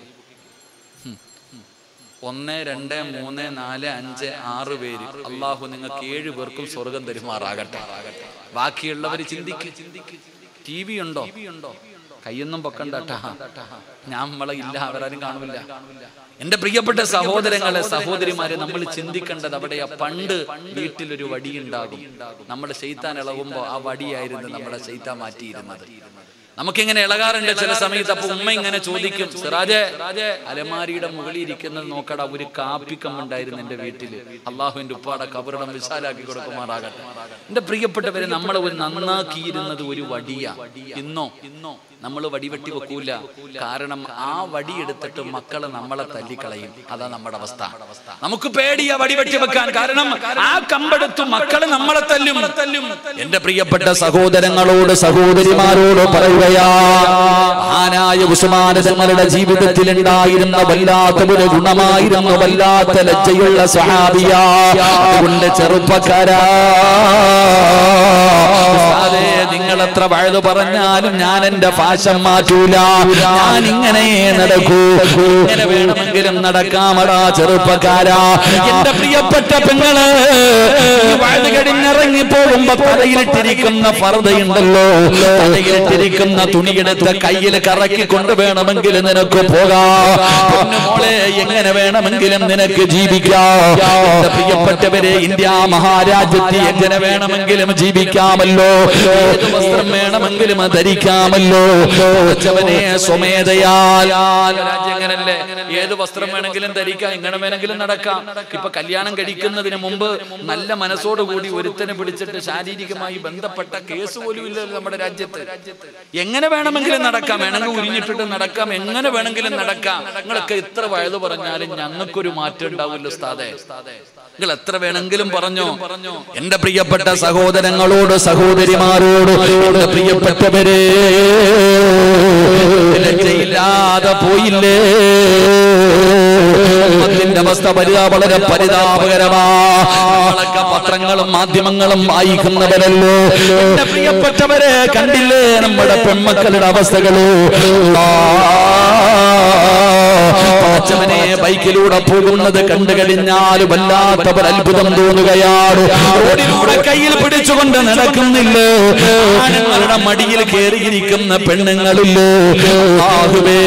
ഒന്ന് രണ്ട് മൂന്ന് നാല് അഞ്ച് ആറ് പേര് അള്ളാഹു നിങ്ങൾക്ക് ഏഴ് പേർക്കും സ്വർഗം തരുമാറാകട്ടെ ബാക്കിയുള്ളവർ ചിന്തിക്ക് ടി വി ഉണ്ടോ കയ്യൊന്നും പൊക്കണ്ടട്ടാ ഞാൻ നമ്മളെ ഇല്ല അവരാരും കാണില്ല എന്റെ പ്രിയപ്പെട്ട സഹോദരങ്ങളെ സഹോദരിമാരെ നമ്മൾ ചിന്തിക്കേണ്ടത് അവിടെയാ പണ്ട് വീട്ടിലൊരു വടിയുണ്ടാകും നമ്മുടെ ശൈത്താൻ ഇളകുമ്പോ ആ വടിയായിരുന്നു നമ്മുടെ ശൈത്താൻ മാറ്റിയിരുന്നത് നമുക്കിങ്ങനെ ഇളകാറുണ്ട് ചില സമയത്ത് അപ്പൊ ഉമ്മ ഇങ്ങനെ ചോദിക്കും സിറാജെ അലമാരിയുടെ മുകളിൽ ഇരിക്കുന്നത് നോക്കടാ ഒരു കാപ്പിക്കമ്മുണ്ടായിരുന്നു എന്റെ വീട്ടില് അള്ളാഹുവിന്റെ ഉപ്പാടെ കബറിടം വിശാലാക്കി കൊടുക്കുമാറാകട്ടെ എന്റെ പ്രിയപ്പെട്ടവരെ നമ്മളെ ഒരു നന്നാക്കിയിരുന്നത് ഒരു വടിയ ഇന്നോ ഇന്നോ നമ്മൾ വടിവെട്ടി വെക്കൂല കാരണം ആ വടി എടുത്തിട്ട് മക്കള് നമ്മളെ തല്ലിക്കളയും അതാ നമ്മുടെ അവസ്ഥ നമുക്ക് പേടിയ വടിവെട്ടി വെക്കാൻ കാരണം ആ കമ്പെടുത്ത് മക്കള് നമ്മളെ തല്ലും തല്ലും എന്റെ പ്രിയപ്പെട്ട സഹോദരങ്ങളോട് സഹോദരിമാരോട് പറയുകയാ മഹാനായ ഉസ്മാൻ തങ്ങളുടെ ജീവിതത്തിൽ ഉണ്ടായിരുന്ന വല്ലാത്ത ഒരു ഗുണമായിരുന്നു വല്ലാത്ത ലജ്ജയുള്ള സ്വഹാബിയ അതുകൊണ്ട് ചെറുപ്പക്കാരാ ഉസ്താദേ, നിങ്ങൾ എത്ര വഴുതു പറഞ്ഞാലും ഞാൻ എന്റെ ഫാഷൻ മാറ്റൂല ഞാൻ ഇങ്ങനെ നടക്കൂ ഇങ്ങനെ വേണമെങ്കിലും നടക്കാമടാ ചെറുപ്പക്കാരാ എന്റെ പ്രിയപ്പെട്ട പെങ്ങള് ഈ വഴുത് കഴിഞ്ഞിറങ്ങി പോകുമ്പോ തലയിലിട്ടിരിക്കുന്ന ഫർദയുണ്ടല്ലോ തലയിലിട്ടിരിക്കുന്ന തുണിയെടുത്ത് കയ്യിൽ കറക്കി കൊണ്ട് വേണമെങ്കിൽ നിനക്ക് പോകാം പൊന്നു മോളെ എങ്ങനെ വേണമെങ്കിലും നിനക്ക് ജീവിക്കാം എന്റെ പ്രിയപ്പെട്ടവരെ ഇന്ത്യ മഹാരാജ്യത്ത് എങ്ങനെ വേണമെങ്കിലും ജീവിക്കാമല്ലോ ഏത് വസ്ത്രം വേണമെങ്കിലും ധരിക്കാമല്ലോ പഠിച്ചവനെ സ്വമേധയാൽ രാജ്യം എങ്ങനല്ലേ ഏത് വസ്ത്രം വേണമെങ്കിലും ധരിക്കാം എങ്ങനെ വേണമെങ്കിലും നടക്കാം ഇപ്പൊ കല്യാണം കഴിക്കുന്നതിന് മുമ്പ് നല്ല മനസ്സോടുകൂടി ഒരുത്തനെ പിടിച്ചിട്ട് ശാരീരികമായി ബന്ധപ്പെട്ട കേസ് പോലും ഇല്ലല്ലോ നമ്മുടെ രാജ്യത്ത് എങ്ങനെ വേണമെങ്കിലും നടക്കാം വേണമെങ്കിൽ ഉരിഞ്ഞിട്ടിട്ട് നടക്കാം എങ്ങനെ വേണമെങ്കിലും നടക്കാം നിങ്ങളൊക്കെ എത്ര വയത് പറഞ്ഞാലും ഞങ്ങൾക്കൊരു മാറ്റം ഉണ്ടാവില്ല സ്ഥാതെ നിങ്ങൾ എത്ര വേണമെങ്കിലും പറഞ്ഞോ എന്റെ പ്രിയപ്പെട്ട സഹോദരങ്ങളോട് സഹോദരിമാരോട് എന്റെ പ്രിയപ്പെട്ടവരെ ലജ്ജയില്ലാതെ പോയില്ലേ ഉമ്മത്തിന്റെ അവസ്ഥ പരിതാ വളരെ പരിതാപകരമാളൊക്കെ പത്രങ്ങളും മാധ്യമങ്ങളും വായിക്കുന്നവരല്ലോ എന്റെ പ്രിയപ്പെട്ടവരെ കണ്ടില്ലേ നമ്മുടെ പെൺമക്കളുടെ അവസ്ഥകള് പച്ചവനെ ബൈക്കിലൂടെ പോകുന്നത് കണ്ടു കഴിഞ്ഞാൽ വല്ലാത്തവർ അത്ഭുതം തോന്നുകയാണ് റോഡിലൂടെ കയ്യിൽ പിടിച്ചുകൊണ്ട് നടക്കുന്നില്ലേ ആണുങ്ങളുടെ മടിയിൽ കയറിയിരിക്കുന്ന പെണ്ണുങ്ങളില്ലേ ആഹുവേ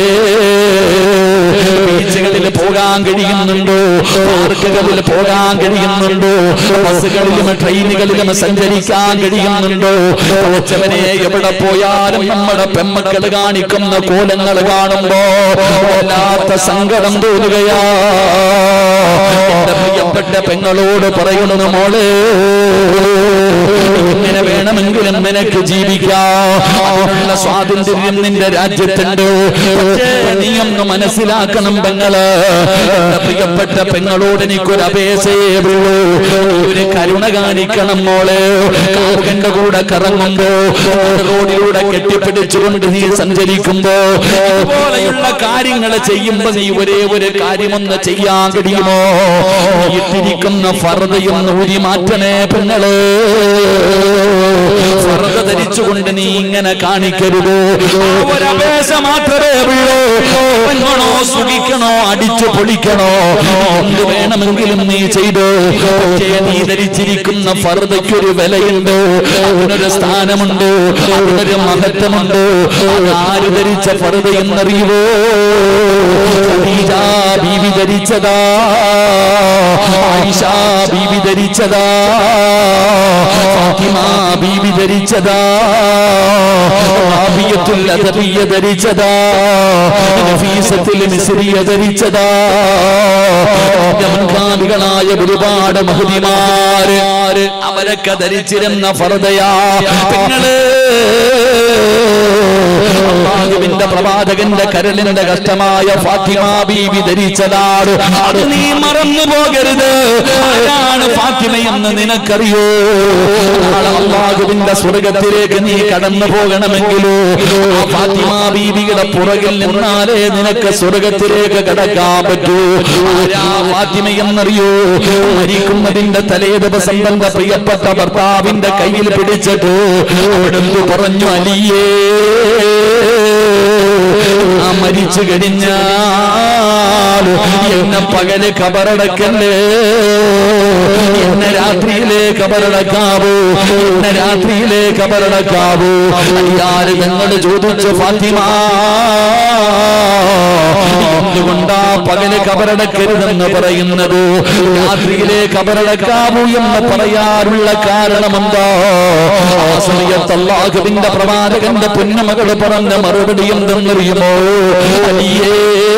ബീച്ചുകളിൽ പോകാൻ കഴിയുന്നുണ്ടോ പാർക്കുകളിൽ പോകാൻ കഴിയുന്നുണ്ടോ ബസ്സുകളിലും ട്രെയിനുകളിലും സഞ്ചരിക്കാൻ കഴിയുന്നുണ്ടോ പച്ചവനെ എവിടെ പോയാലും നമ്മുടെ പെമ്മക്കൾ കാണിക്കുന്ന കോലങ്ങൾ കാണുമ്പോ വല്ലാത്ത സങ്കടം തോന്നുകയാ എന്റെ പ്രിയപ്പെട്ട പെങ്ങളോട് പറയുന്നു മോളെ ഇങ്ങനെ വേണമെങ്കിലും നിനക്ക് ജീവിക്കാം അതിനുള്ള സ്വാതന്ത്ര്യം നിന്റെ രാജ്യത്തുണ്ട് പക്ഷേ നീ ഒന്ന് മനസ്സിലാക്കണം പെങ്ങള് എന്റെ പ്രിയപ്പെട്ട പെങ്ങളോട് എനിക്കൊരു അപേക്ഷയേ ഉള്ളൂ ഒരു കരുണ കാണിക്കണം മോളെ കാമുകന്റെ കൂടെ കറങ്ങുമ്പോ റോഡിലൂടെ കെട്ടിപ്പിടിച്ചുകൊണ്ട് നീ സഞ്ചരിക്കുമ്പോ ഇതുപോലെയുള്ള കാര്യങ്ങൾ ചെയ്യുമ്പോ നീ ഒരേ ഒരു കാര്യമൊന്ന് ചെയ്യാൻ കഴിയുമോ നീ ഇട്ടിരിക്കുന്ന ഫർദയൊന്ന് ഊരി മാറ്റണേ പെങ്ങള് ഫർദ ധരിച്ചുകൊണ്ട് നീ ഇങ്ങനെ കാണിക്കരുത് ആ ഒരു അപേക്ഷ മാത്രമേ ഉള്ളൂ പെണ്ണോ സുഖിക്കണോ അടിച്ചു പൊളിക്കണോ എന്ത് വേണമെങ്കിലും നീ ചെയ്തു പക്ഷേ നീ ധരിച്ചിരിക്കുന്ന ഫർദയ്ക്കൊരു വിലയുണ്ട് അതിനൊരു സ്ഥാനമുണ്ട് അതിനൊരു മഹത്വമുണ്ട് അത് ആര് ധരിച്ച ഫർദ എന്നറിയുവോ ഖദീജ ബീവി ധരിച്ചതാ ആയിഷ ബീവി ധരിച്ചതാ ഫാത്തിമ ബീവി ധരിച്ചതാ റാബിയത്തുൽ അദബിയ ധരിച്ചതാ നഫീസത്തുൽ മിസ്രിയ ധരിച്ചതാ എന്റെ മുൻഗാമികളായ ഒരുപാട് മഹതിമാര് അവരൊക്കെ ധരിച്ചിരുന്ന ഫർദയാ പെങ്ങള് അള്ളാഹുവിന്റെ പ്രവാചകന്റെ കരളിന്റെ കഷ്ടമായ ഫാത്തിമ ബീവി ധരിച്ചതാണ് അത് നീ മറന്നു പോകരുത് ആരാണ് ഫാത്തിമ എന്ന് നിനക്കറിയോ നാളെ അള്ളാഹുവിന്റെ സ്വർഗത്തിലേക്ക് നീ കടന്നു പോകണമെങ്കിലോ ആ ഫാത്തിമ ബീവിയുടെ പുറകിൽ നിന്നാലേ നിനക്ക് സ്വർഗത്തിലേക്ക് കടക്കാൻ പറ്റൂ ആരാ ഫാത്തിമ എന്നറിയോ മരിക്കുന്നതിന്റെ തലേ ദിവസം തന്റെ പ്രിയപ്പെട്ട ഭർത്താവിന്റെ കയ്യിൽ പിടിച്ചിട്ട് അവിടുന്ന് പറഞ്ഞു അലിയേ ആ മരിച്ചു കഴിഞ്ഞാൽ എന്നെ പകല് കബറടക്കല്ലേ എന്നെ രാത്രിയിലെ കബറടക്കാവൂ എന്നെ രാത്രിയിലെ കബറടക്കാവൂ അയ്യാര് ഞങ്ങൾ ചോദിച്ചു ഫാത്തിമ എന്തുകൊണ്ടാ പകല് കബറടക്കരുതെന്ന് പറയുന്നത് രാത്രിയിലെ കബറടക്കാവൂ എന്ന് പറയാറുള്ള കാരണമെന്താ ആ സമയത്ത് അള്ളാഹുവിന്റെ പ്രവാചകന്റെ പൊന്നുമകള് പറഞ്ഞ മറുപടി എന്തെന്നറിയുമോ അലിയേ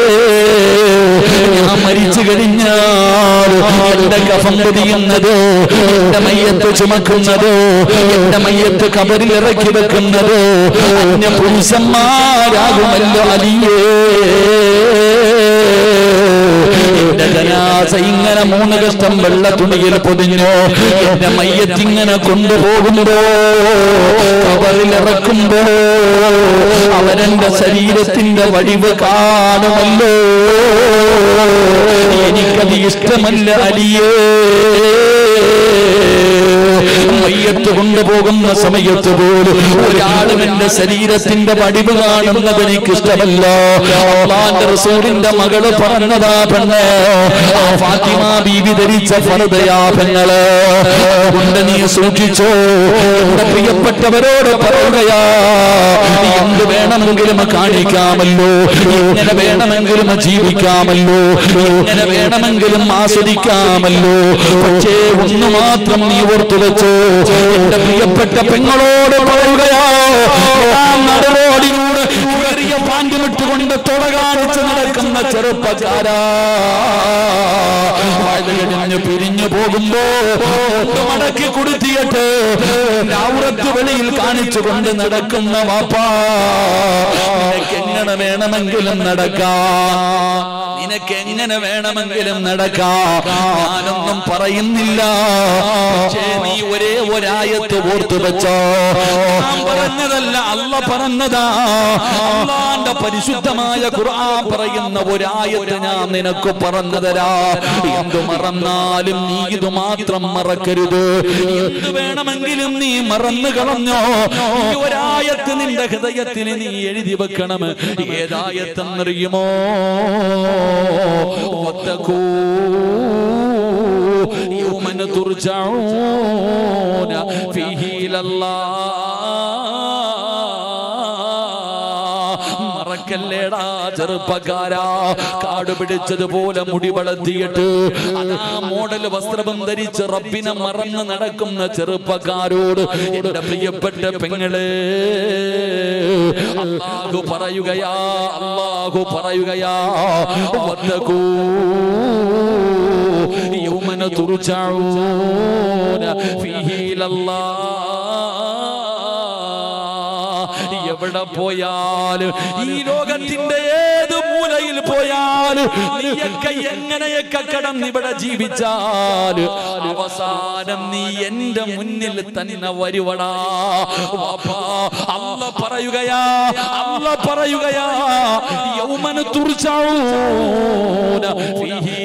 ഞാൻ മരിച്ചു കഴിഞ്ഞാൽ എന്റെ കഫം പൊതിയുന്നത് എന്റെ മയ്യത്ത് ചുമക്കുന്നത് എന്റെ മയ്യത്ത് കബറിൽ ഇറക്കി വെക്കുന്നത് അന്യ പുരുഷന്മാരാകുമല്ലോ അലിയേ എന്റെ ജനാസ ഇങ്ങനെ മൂന്ന് കഷ്ടം വെള്ള തുണിയിൽ പൊതിഞ്ഞു എന്റെ മയ്യത്തിങ്ങനെ കൊണ്ടുപോകുമ്പോ കബറിലിറക്കുമ്പോ അവരെന്റെ ശരീരത്തിന്റെ വടിവ് കാണുമല്ലോ എനിക്കത് ഇഷ്ടമല്ല അലിയേ മയ്യത്ത് കൊണ്ടുപോകുന്ന സമയത്ത് പോലും ഒരാളും എന്റെ ശരീരത്തിന്റെ വടിവ് കാണുന്നത് എനിക്ക് ഇഷ്ടമല്ല അള്ളാന്റെ റസൂലിന്റെ മകള് പറഞ്ഞതാ പെണ്ണ് ആ ഫാത്തിമ ബീവി ധരിച്ച ഫലതയാ പെങ്ങള് കൊണ്ട് നീ സൂക്ഷിച്ചോ എന്റെ പ്രിയപ്പെട്ടവരോട് പറയുകയാ എന്ത് വേണമെങ്കിലും കാണിക്കാമല്ലോ എങ്ങനെ വേണമെങ്കിലും ജീവിക്കാമല്ലോ എങ്ങനെ വേണമെങ്കിലും ആസ്വദിക്കാമല്ലോ പക്ഷേ ഒന്നു മാത്രം നീ ഓർത്തു വെച്ചോ എന്റെ പ്രിയപ്പെട്ട പെങ്ങളോട് പറയുകയോ നടുറോടിനോട് ചെറിയ പാൻറ്റുമിട്ടുകൊണ്ട് തുട കാണിച്ച് നടക്കുന്ന ചെറുപ്പക്കാരാ വഴുതിടിഞ്ഞ് പിരിഞ്ഞു പോകുമ്പോ ഒന്ന് മടക്കി കൊടുത്തിയിട്ട് ഔറത്ത് വെളിയിൽ കാണിച്ചുകൊണ്ട് നടക്കുന്ന വാപ്പാ നിനക്ക് എങ്ങനെ വേണമെങ്കിലും നടക്കാം നിനക്ക് എങ്ങനെ വേണമെങ്കിലും നടക്കാം ഞാനൊന്നും പറയുന്നില്ല പക്ഷേ നീ ഒരേ ഒരായത്ത് ഓർത്തു വെച്ചോ ഞാൻ പറഞ്ഞതല്ല അല്ല പറഞ്ഞതാ അള്ളാന്റെ പരിശുദ്ധമായ ഖുർആൻ പറയുന്ന ഒരായത്ത് ഞാൻ നിനക്ക് പറഞ്ഞു തരാ എന്തു മറന്നാലും നീ ഇത് മാത്രം മറക്കരുത് എന്ത് വേണമെങ്കിലും നീ മറന്നു കളഞ്ഞോ ഈ ഒരായത്ത് നിന്റെ ഹൃദയത്തിൽ നീ എഴുതി വെക്കണം ഏതായത്തെന്നറിയുമോ واتقوا يوما ترجعون فيه إلى الله മറക്കല്ലേടാ ചെറുപ്പക്കാരാ കാട് പിടിച്ചതുപോലെ മുടി വളർത്തിയിട്ട് അതാ മോഡൽ വസ്ത്രം ധരിച്ച് റബ്ബിനെ മറന്ന് നടക്കുന്ന ചെറുപ്പക്കാരോട് എന്റെ പ്രിയപ്പെട്ട പെങ്ങളെ അള്ളാഹു പറയുകയാ അള്ളാഹു പറയുകയാ വത്തകൂ യൗമന തുർജഊന ഫീഹി ഇലല്ലാഹ് എവിടെ പോയാലും ഈ ലോകത്തിന്റെ ഏത് മൂലയിൽ പോയാലും നീയൊക്കെ എങ്ങനെയൊക്കെ കടന്ന് ഇവിടെ ജീവിച്ചാല് അവസാനം നീ എന്റെ മുന്നിൽ തന്നെ വരുവടാ വാപ്പാ, അല്ല പറയുകയാ അല്ല പറയുകയാ യൗമന തുർജഊന ഫീഹി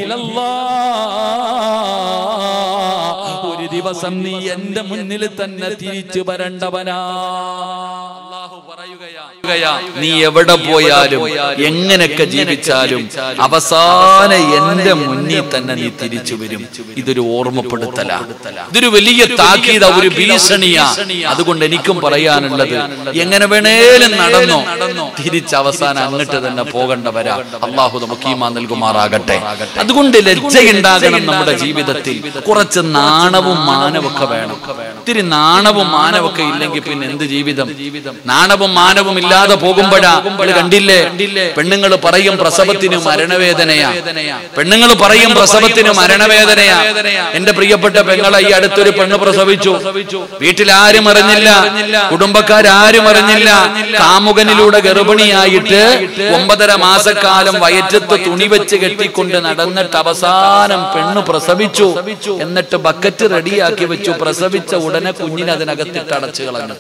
ഇലല്ലാഹ് ഒരു ദിവസം നീ എന്റെ മുന്നിൽ തന്നെ തിരിച്ചു വരണ്ടവനാ അല്ലാഹു പറയുകയാ നീ എവിടെ പോയാലും എങ്ങനെയൊക്കെ ജീവിച്ചാലും അവസാന എന്റെ മുന്നിൽ തന്നെ നീ തിരിച്ചു വരും ഇതൊരു ഓർമ്മപ്പെടുത്തല ഇതൊരു വലിയ താക്കീത ഒരു ഭീഷണിയാ അതുകൊണ്ട് എനിക്കും പറയാനുള്ളത് എങ്ങനെ വേണേലും നടന്നോ തിരിച്ച് അവസാനം അങ്ങോട്ട് തന്നെ പോകേണ്ടവരാ അള്ളാഹു നമുക്ക് ഈമാ നൽകുമാറാകട്ടെ അതുകൊണ്ട് ലജ്ജയുണ്ടാകണം നമ്മുടെ ജീവിതത്തിൽ കുറച്ച് നാണവും മാനവൊക്കെ വേണം ഇത്തിരി നാണവും മാനവൊക്കെ ഇല്ലെങ്കിൽ പിന്നെ എന്ത് ജീവിതം നാണവും മാനവും ഇല്ലാതെ ഇല്ലാതെ പോകുമ്പോഴാ ഇവള് കണ്ടില്ലേ പെണ്ണുങ്ങൾ പറയും പ്രസവത്തിന് മരണവേദനയാ പെണ്ണുങ്ങൾ പറയും പ്രസവത്തിന് മരണവേദനയാ എന്റെ പ്രിയപ്പെട്ട പെങ്ങളെ ഈ അടുത്തൊരു പെണ്ണ് പ്രസവിച്ചു വീട്ടിൽ ആരും അറിഞ്ഞില്ല കുടുംബക്കാരും അറിഞ്ഞില്ല കാമുകനിലൂടെ ഗർഭിണിയായിട്ട് ഒമ്പതര മാസക്കാലം വയറ്റത്ത് തുണി വെച്ച് കെട്ടിക്കൊണ്ട് നടന്നിട്ട് അവസാനം പെണ്ണ് പ്രസവിച്ചു എന്നിട്ട് ബക്കറ്റ് റെഡിയാക്കി വെച്ചു പ്രസവിച്ച ഉടനെ കുഞ്ഞിനെ അതിനകത്തിട്ട് അടച്ചു കളഞ്ഞു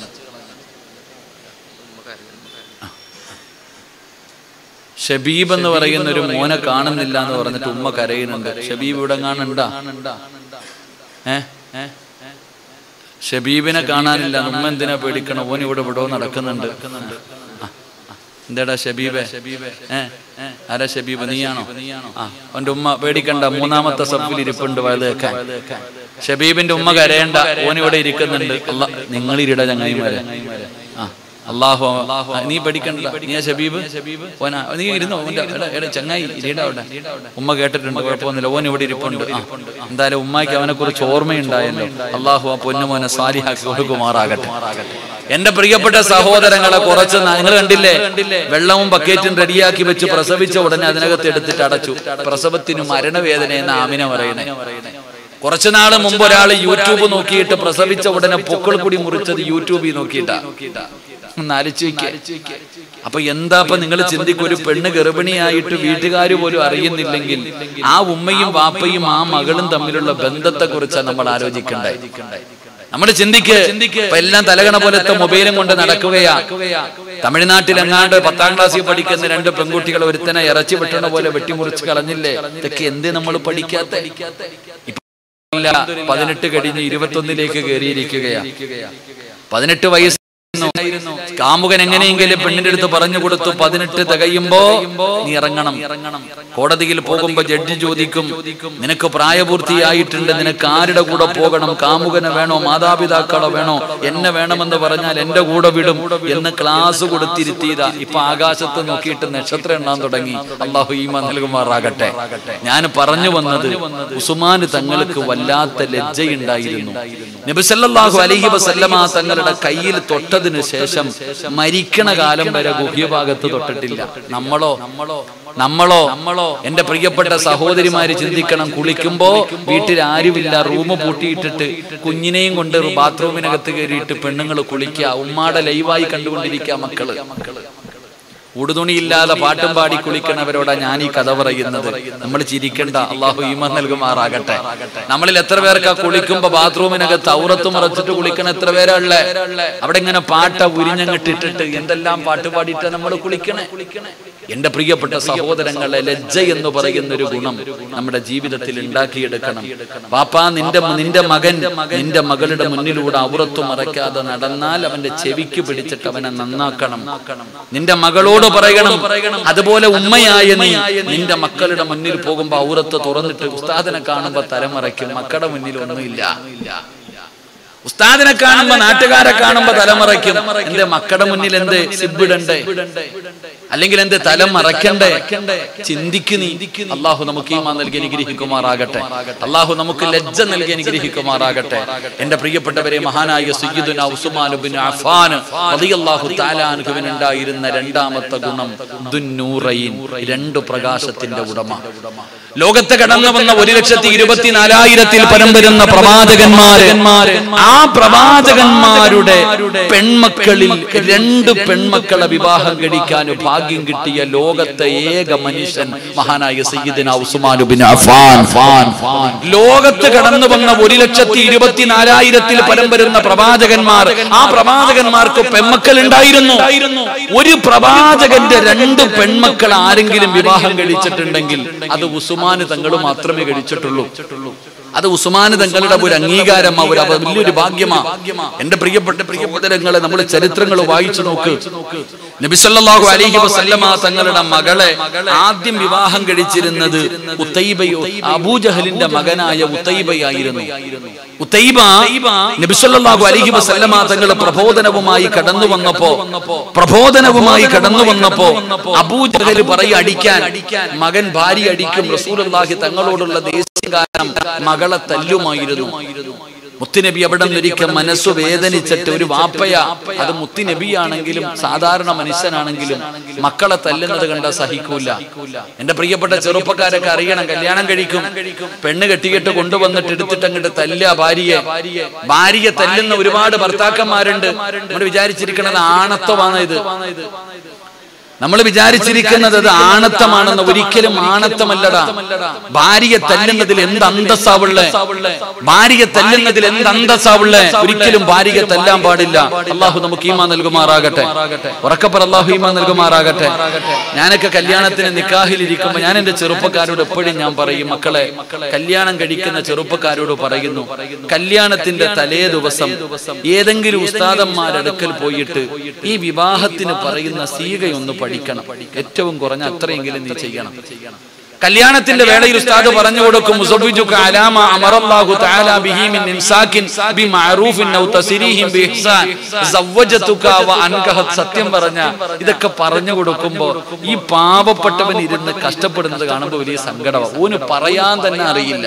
ഷബീബ് എന്ന് പറയുന്ന ഒരു മോനെ കാണുന്നില്ല എന്ന് പറഞ്ഞിട്ട് ഉമ്മ കരയുന്നുണ്ട് ഷബീബ് ഇവിടെ കാണണ്ട ഏ ഏ ഷബീബിനെ കാണാനില്ല ഉമ്മ എന്തിനാ പേടിക്കണം ഓൻ ഇവിടെ വിടോ നടക്കുന്നുണ്ട് ആ, ആ. എന്താടാ ഷബീബെ ഏ ഏ, ആരാ ഷബീബ് നീയാണോ ആ അവന്റെ ഉമ്മ പേടിക്കണ്ട മൂന്നാമത്തെ സഫിൽ ഇരിപ്പുണ്ട് വയത് വെക്കാൻ ഷബീബിന്റെ ഉമ്മ കരയണ്ട ഓൻ ഇവിടെ ഇരിക്കുന്നുണ്ട് അല്ല നിങ്ങൾ ഇരിട ചങ്ങായിമാരെ ആ അള്ളാഹു ആ, നീ പഠിക്കണ്ട നീ ഷബീബ് ഓനാ നീ ഇരുന്നോ ഓന്റെ എടാ, എടാ, ചങ്ങായി ഇരിടാ അവിടെ ഉമ്മ കേട്ടിട്ടുണ്ട് കുഴപ്പമൊന്നുമില്ല ഓൻ ഇവിടെ ഇരിപ്പുണ്ട് ആ എന്തായാലും ഉമ്മാക്ക് അവനെ കുറിച്ച് ഓർമ്മയുണ്ടായല്ലോ അള്ളാഹു ആ പൊന്നുമോനെ സാലിഹാക്കി കൊടുക്കുമാറാകട്ടെ എന്റെ പ്രിയപ്പെട്ട സഹോദരങ്ങളെ കുറച്ച് നിങ്ങൾ കണ്ടില്ലേ വെള്ളവും ബക്കറ്റും റെഡിയാക്കി വെച്ച് പ്രസവിച്ച ഉടനെ അതിനകത്ത് എടുത്തിട്ട് അടച്ചു പ്രസവത്തിന് മരണവേദന എന്ന ആമിന പറയണേ കുറച്ചു നാള് മുമ്പ് ഒരാൾ യൂട്യൂബ് നോക്കിയിട്ട് പ്രസവിച്ച ഉടനെ പൊക്കൾ കൂടി മുറിച്ചത് യൂട്യൂബിൽ നോക്കിയിട്ടാ ഒന്ന് ആലോചിച്ച് നോക്കിയേ. അപ്പൊ എന്താ ഇപ്പൊ നിങ്ങൾ ചിന്തിക്കും ഒരു പെണ്ണ് ഗർഭിണിയായിട്ട് വീട്ടുകാർ പോലും അറിയുന്നില്ലെങ്കിൽ ആ ഉമ്മയും വാപ്പയും ആ മകളും തമ്മിലുള്ള ബന്ധത്തെ കുറിച്ചാണ് നമ്മൾ ആലോചിക്കണ്ടേ നമ്മൾ ചിന്തിക്ക് ഇപ്പൊ എല്ലാം തലകണ പോലത്തെ മൊബൈലും കൊണ്ട് നടക്കുകയാ തമിഴ്നാട്ടിൽ എങ്ങാണ്ട് പത്താം ക്ലാസ്സിൽ പഠിക്കുന്ന രണ്ട് പെൺകുട്ടികൾ ഒരുത്തനെ ഇറച്ചി വെട്ടണ പോലെ വെട്ടിമുറിച്ച് കളഞ്ഞില്ലേ ഇതൊക്കെ എന്ത് നമ്മൾ പഠിക്കാത്ത ഇപ്പൊ ഇല്ല, പതിനെട്ട് കഴിഞ്ഞ് ഇരുപത്തൊന്നിലേക്ക് കയറിയിരിക്കുകയാ പതിനെട്ട് വയസ്സ് കാമുകൻ എങ്ങനെയെങ്കിലും പെണ്ണിന്റെ അടുത്ത് പറഞ്ഞു കൊടുത്തു പതിനെട്ട് തികയുമ്പോ നീ ഇറങ്ങണം കോടതിയിൽ പോകുമ്പോ ജഡ്ജി ചോദിക്കും നിനക്ക് പ്രായപൂർത്തിയായിട്ടുണ്ട് നിനക്ക് ആരുടെ കൂടെ പോകണം കാമുകനെ വേണോ മാതാപിതാക്കളോ വേണോ എന്നെ വേണമെന്ന് പറഞ്ഞാൽ എന്റെ കൂടെ വിടും എന്ന് ക്ലാസ് കൊടുത്തിരുത്തിയതാ ഇപ്പൊ ആകാശത്ത് നോക്കിയിട്ട് നക്ഷത്രം എണ്ണാൻ തുടങ്ങി അള്ളാഹു ഈമ നൽകുമാറാകട്ടെ ഞാൻ പറഞ്ഞു വന്നത് ഉസ്മാന് തങ്ങൾക്ക് വല്ലാത്ത ലജ്ജയുണ്ടായിരുന്നു നബിസല്ലാഹു അലഹി വസല്ലമ തങ്ങളുടെ കയ്യിൽ തൊട്ടതിന് ശേഷം മരിക്കണ കാലം വരെ ഗുഹ്യഭാഗത്ത് തൊട്ടിട്ടില്ല നമ്മളോ നമ്മളോ നമ്മളോ നമ്മളോ എന്റെ പ്രിയപ്പെട്ട സഹോദരിമാര് ചിന്തിക്കണം കുളിക്കുമ്പോ വീട്ടിൽ ആരുമില്ല റൂം പൂട്ടിയിട്ടിട്ട് കുഞ്ഞിനെയും കൊണ്ട് ബാത്റൂമിനകത്ത് കയറിയിട്ട് പെണ്ണുങ്ങൾ കുളിക്കുക ഉമ്മാടെ ലൈവായി കണ്ടുകൊണ്ടിരിക്കുക മക്കള് ഉടുതുണിയില്ലാതെ പാട്ടും പാടി കുളിക്കണവരോടാ ഞാൻ ഈ കഥ പറയുന്നത് നമ്മൾ ചിരിക്കണ്ട അള്ളാഹു ഈമ നൽകുമാറാകട്ടെ നമ്മളിൽ എത്ര പേർക്കാ കുളിക്കുമ്പോ ബാത്റൂമിനകത്ത് ഔറത്ത് മറച്ചിട്ട് കുളിക്കണ എത്ര പേരാ ഉള്ളേ അവിടെ ഇങ്ങനെ പാട്ട ഉരിഞ്ഞങ്ങിട്ടിട്ടിട്ട് എന്തെല്ലാം പാട്ട് പാടിയിട്ടാ നമ്മൾ കുളിക്കണേ എന്റെ പ്രിയപ്പെട്ട സഹോദരങ്ങളെ ലജ്ജ എന്ന് പറയുന്ന ഒരു ഗുണം നമ്മുടെ ജീവിതത്തിൽ ഉണ്ടാക്കിയെടുക്കണം പാപ്പാ നിന്റെ നിന്റെ മകൻ നിന്റെ മകളുടെ മുന്നിലൂടെ ഔറത്ത് മറയ്ക്കാതെ നടന്നാൽ അവന്റെ ചെവിക്ക് പിടിച്ചിട്ട് അവനെ നന്നാക്കണം നിന്റെ മകളോട് പറയണം അതുപോലെ ഉമ്മയായ നീ നിന്റെ മക്കളുടെ മുന്നിൽ പോകുമ്പോ ഔറത്ത് തുറന്നിട്ട് ഉസ്താദിനെ കാണുമ്പോ തലമറയ്ക്കും മക്കളുടെ മുന്നിൽ ഒന്നുമില്ല ഉസ്താദിനെ കാണുമ്പോ നാട്ടുകാരെ കാണുമ്പോ തലമറയ്ക്കും എന്റെ മക്കളുടെ മുന്നിൽ എന്ത് സിബിടണ്ടേ അല്ലെങ്കിൽ എന്ത് തലം മറക്കണ്ടേ ചിന്തിക്ക് നീ അള്ളാഹു നമുക്ക് ഈമാ നൽകി അനുഗ്രഹിക്കുമാറാകട്ടെ അള്ളാഹു നമുക്ക് ലജ്ജ നൽകി അനുഗ്രഹിക്കുമാറാകട്ടെ എന്റെ പ്രിയപ്പെട്ടവരെ മഹാനായ സയ്യിദുന ഉസ്മാൻ ബിൻ അഫ്ഫാൻ റളിയല്ലാഹു തആല അൻഹുവിന് ഉണ്ടായിരുന്ന രണ്ടാമത്തെ ഗുണം ദുന്നൂറൈൻ രണ്ട് പ്രകാശത്തിന്റെ ഉടമ ലോകത്ത് കടന്നു വന്ന ഒരു ലക്ഷത്തി ഇരുപത്തിനാലായിരത്തിൽ പരം വരുന്ന പ്രവാചകന്മാര് ആ പ്രവാചകന്മാരുടെ പെൺമക്കളിൽ രണ്ട് പെൺമക്കളെ വിവാഹം കഴിക്കാൻ ഭാഗ്യം കിട്ടിയ ലോകത്തെ ഏക മനുഷ്യൻ മഹാനായ സയ്യിദിന ഉസ്മാൻ ബിൻ അഫ്ഫാൻ ലോകത്ത് കടന്നു വന്ന ഒരു ലക്ഷത്തി ഇരുപത്തിനാലായിരത്തിൽ പരം വരുന്ന പ്രവാചകന്മാർ ആ പ്രവാചകന്മാർക്ക് പെൺമക്കൾ ഉണ്ടായിരുന്നു ഒരു പ്രവാചകന്റെ രണ്ട് പെൺമക്കൾ ആരെങ്കിലും വിവാഹം കഴിച്ചിട്ടുണ്ടെങ്കിൽ അത് ഉസ്മാന് തങ്ങൾ മാത്രമേ കഴിച്ചിട്ടുള്ളൂ അത് ഉസ്മാന് തങ്ങളുടെ ഒരു അംഗീകാരമാ ഒരു അവ- വലിയൊരു ഭാഗ്യമാ എന്റെ പ്രിയപ്പെട്ട പ്രിയപ്പെട്ടരങ്ങളെ നമ്മൾ ചരിത്രങ്ങൾ വായിച്ചു നോക്ക് നബിസല്ലാഹു അലൈഹി വസല്ലമ തങ്ങളുടെ മകളെ ആദ്യം വിവാഹം കഴിച്ചിരുന്നത് ഉത്തൈബയോ അബൂജഹലിന്റെ മകനായ ഉത്തൈബയായിരുന്നു ഉത്തൈബ നബിസല്ലാഹു അലൈഹി വസല്ലമ തങ്ങൾ പ്രബോധനവുമായി കടന്നു വന്നപ്പോ പ്രബോധനവുമായി കടന്നു വന്നപ്പോ അബൂജഹൽ പറയും അടിക്കാൻ മകൻ ഭാര്യ അടിക്കും റസൂലുള്ളാഹി തങ്ങളോടുള്ള ദേശീയ കാരണം മകളെ തല്ലുമായിരുന്നു മുത്തുനബി അവിടെ നിന്നൊരിക്കൽ മനസ്സു വേദനിച്ചിട്ട് ഒരു വാപ്പയ അത് മുത്തുനബിയാണെങ്കിലും സാധാരണ മനുഷ്യനാണെങ്കിലും മക്കളെ തല്ലുന്നത് കണ്ട സഹിക്കൂല എന്റെ പ്രിയപ്പെട്ട ചെറുപ്പക്കാരൊക്കെ അറിയണം കല്യാണം കഴിക്കും പെണ്ണ് കെട്ടിയിട്ട് കൊണ്ടുവന്നിട്ട് എടുത്തിട്ട് അങ്ങോട്ട് തല്ല ഭാര്യയെ ഭാര്യയെ തല്ലുന്ന ഒരുപാട് ഭർത്താക്കന്മാരുണ്ട് നമ്മൾ വിചാരിച്ചിരിക്കണത് ആണത്വമാണ് ഇത് നമ്മൾ വിചാരിച്ചിരിക്കുന്നത് അത് ആണത്തമാണെന്ന് ഒരിക്കലും ആണത്തമല്ലടാ ഭാര്യയെ തല്ലുന്നതിൽ എന്ത് അന്തസ്സാവുള്ളേ ഭാര്യയെ തല്ലുന്നതിൽ എന്ത് അന്തസ്സാവുള്ളേ ഒരിക്കലും ഭാര്യയെ തല്ലാൻ പാടില്ല അള്ളാഹു നമുക്ക് ഈമാ നൽകുമാറാകട്ടെ ഉറക്കപ്പർ അള്ളാഹു ഈമാ നൽകുമാറാകട്ടെ ഞാനൊക്കെ കല്യാണത്തിന് നിക്കാഹിലിരിക്കുമ്പോ ഞാൻ എന്റെ ചെറുപ്പക്കാരോട് എപ്പോഴും ഞാൻ പറയും മക്കളെ കല്യാണം കഴിക്കുന്ന ചെറുപ്പക്കാരോട് പറയുന്നു കല്യാണത്തിന്റെ തലേ ദിവസം ഏതെങ്കിലും ഉസ്താദന്മാരടുക്കൽ പോയിട്ട് ഈ വിവാഹത്തിന് പറയുന്ന സീകയൊന്ന് പഠിക്കണം ഏറ്റവും കുറഞ്ഞ അത്രയെങ്കിലും നീ ചെയ്യണം കല്യാണത്തിന്റെ വേളയിൽ ഉസ്താദ് പറഞ്ഞു കൊടുക്കും മുസബ്ബിജുക അലാമ അമറല്ലാഹു തആല ബിഹി മിൻ ഇംസാകിൻ ബിമഅറൂഫിൻ ഔ തസ്രീഹിൻ ബിഇഹ്സാൻ സവ്വജതുക വ അൻകഹത് സത്യം പറഞ്ഞ ഇതൊക്കെ പറഞ്ഞു കൊടുക്കുമ്പോ ഈ പാവപ്പെട്ടവൻ ഇരുന്ന് കഷ്ടപ്പെടുന്നത് കാണുമ്പോൾ വലിയ സങ്കടമാണ് ഓന് പറയാൻ തന്നെ അറിയില്ല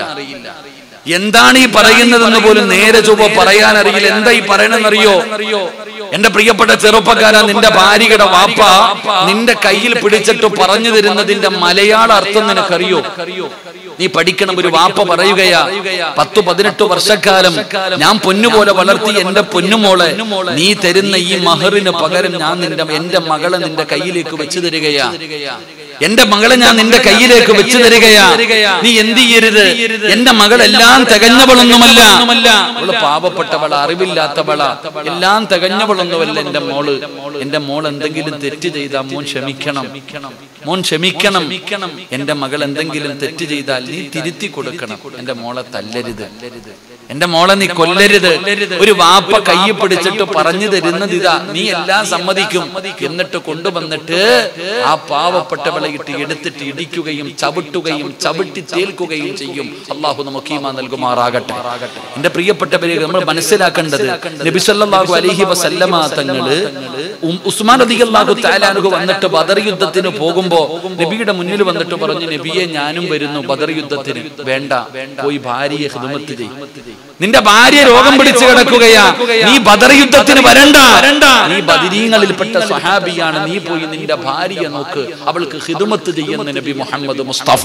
എന്താണ് ഈ പറയുന്നതെന്ന് പോലും നേരെ ചൊവ്വ പറയാൻ അറിയില്ല എന്താ ഈ പറയണെന്നറിയോ എന്റെ പ്രിയപ്പെട്ട ചെറുപ്പക്കാരാ നിന്റെ ഭാര്യയുടെ വാപ്പ നിന്റെ കയ്യിൽ പിടിച്ചിട്ട് പറഞ്ഞു തരുന്നതിന്റെ മലയാള അർത്ഥം നിനക്കറിയോ നീ പഠിക്കണം ഒരു വാപ്പ പറയുകയാ പത്തു പതിനെട്ട് വർഷക്കാലം ഞാൻ പൊന്നുപോലെ വളർത്തി എന്റെ പൊന്നുമോളെ നീ തരുന്ന ഈ മഹറിന് പകരം ഞാൻ നിന്റെ എന്റെ മകളെ നിന്റെ കയ്യിലേക്ക് വെച്ചു തരികയാ എന്റെ മകളെ ഞാൻ നിന്റെ കയ്യിലേക്ക് വെച്ചു തരികയാ നീ എന്ത് ചെയ്യരുത് എന്റെ മകൾ എല്ലാം തികഞ്ഞവളൊന്നുമല്ല അവള് പാവപ്പെട്ടവള അറിവില്ലാത്തവള എല്ലാം തികഞ്ഞവളൊന്നുമല്ല എന്റെ മോള് എന്റെ മോൾ എന്തെങ്കിലും തെറ്റ് ചെയ്താൽ മോൻ ക്ഷമിക്കണം മോൻ ക്ഷമിക്കണം എന്റെ മകൾ എന്തെങ്കിലും തെറ്റ് ചെയ്താൽ നീ തിരുത്തി കൊടുക്കണം എന്റെ മോളെ തല്ലരുത് എന്റെ മോളെ നീ കൊല്ലരുത് ഒരു വാപ്പ കൈ പിടിച്ചിട്ട് പറഞ്ഞു തരുന്നത് ഇതാ നീ എല്ലാം സമ്മതിക്കും എന്നിട്ട് കൊണ്ടുവന്നിട്ട് ആ പാവപ്പെട്ടവളെ ഇട്ട് എടുത്തിട്ട് ഇടിക്കുകയും ചവിട്ടുകയും ചവിട്ടി തേൽക്കുകയും ചെയ്യും അള്ളാഹു നമുക്ക് ഈമാ നൽകുമാറാകട്ടെ എന്റെ പ്രിയപ്പെട്ടവരെ നമ്മൾ മനസ്സിലാക്കേണ്ടത് നബി സല്ലല്ലാഹു അലൈഹി വസല്ലമ തങ്ങള് ഉം- ഉസ്മാൻ റളിയല്ലാഹു തആലാനുഹു വന്നിട്ട് ബദർ യുദ്ധത്തിന് പോകുമ്പോ നബിയുടെ മുന്നിൽ വന്നിട്ട് പറഞ്ഞു നബിയെ ഞാനും വരുന്നു ബദർ യുദ്ധത്തിന് വേണ്ട പോയി ഭാര്യയെ ഹിദമത്ത് ചെയ്യും നിന്റെ ഭാര്യ രോഗം പിടിച്ചു കിടക്കുകയാ നീ ബദർ യുദ്ധത്തിന് വരണ്ട നീ ബദിരീങ്ങളിൽപ്പെട്ട സ്വഹാബിയാണ് നീ പോയി നിന്റെ ഭാര്യയെ നോക്ക് അവൾക്ക് ഹിദമത്ത് ചെയ്യുന്ന നബി മുഹമ്മദ് മുസ്തഫ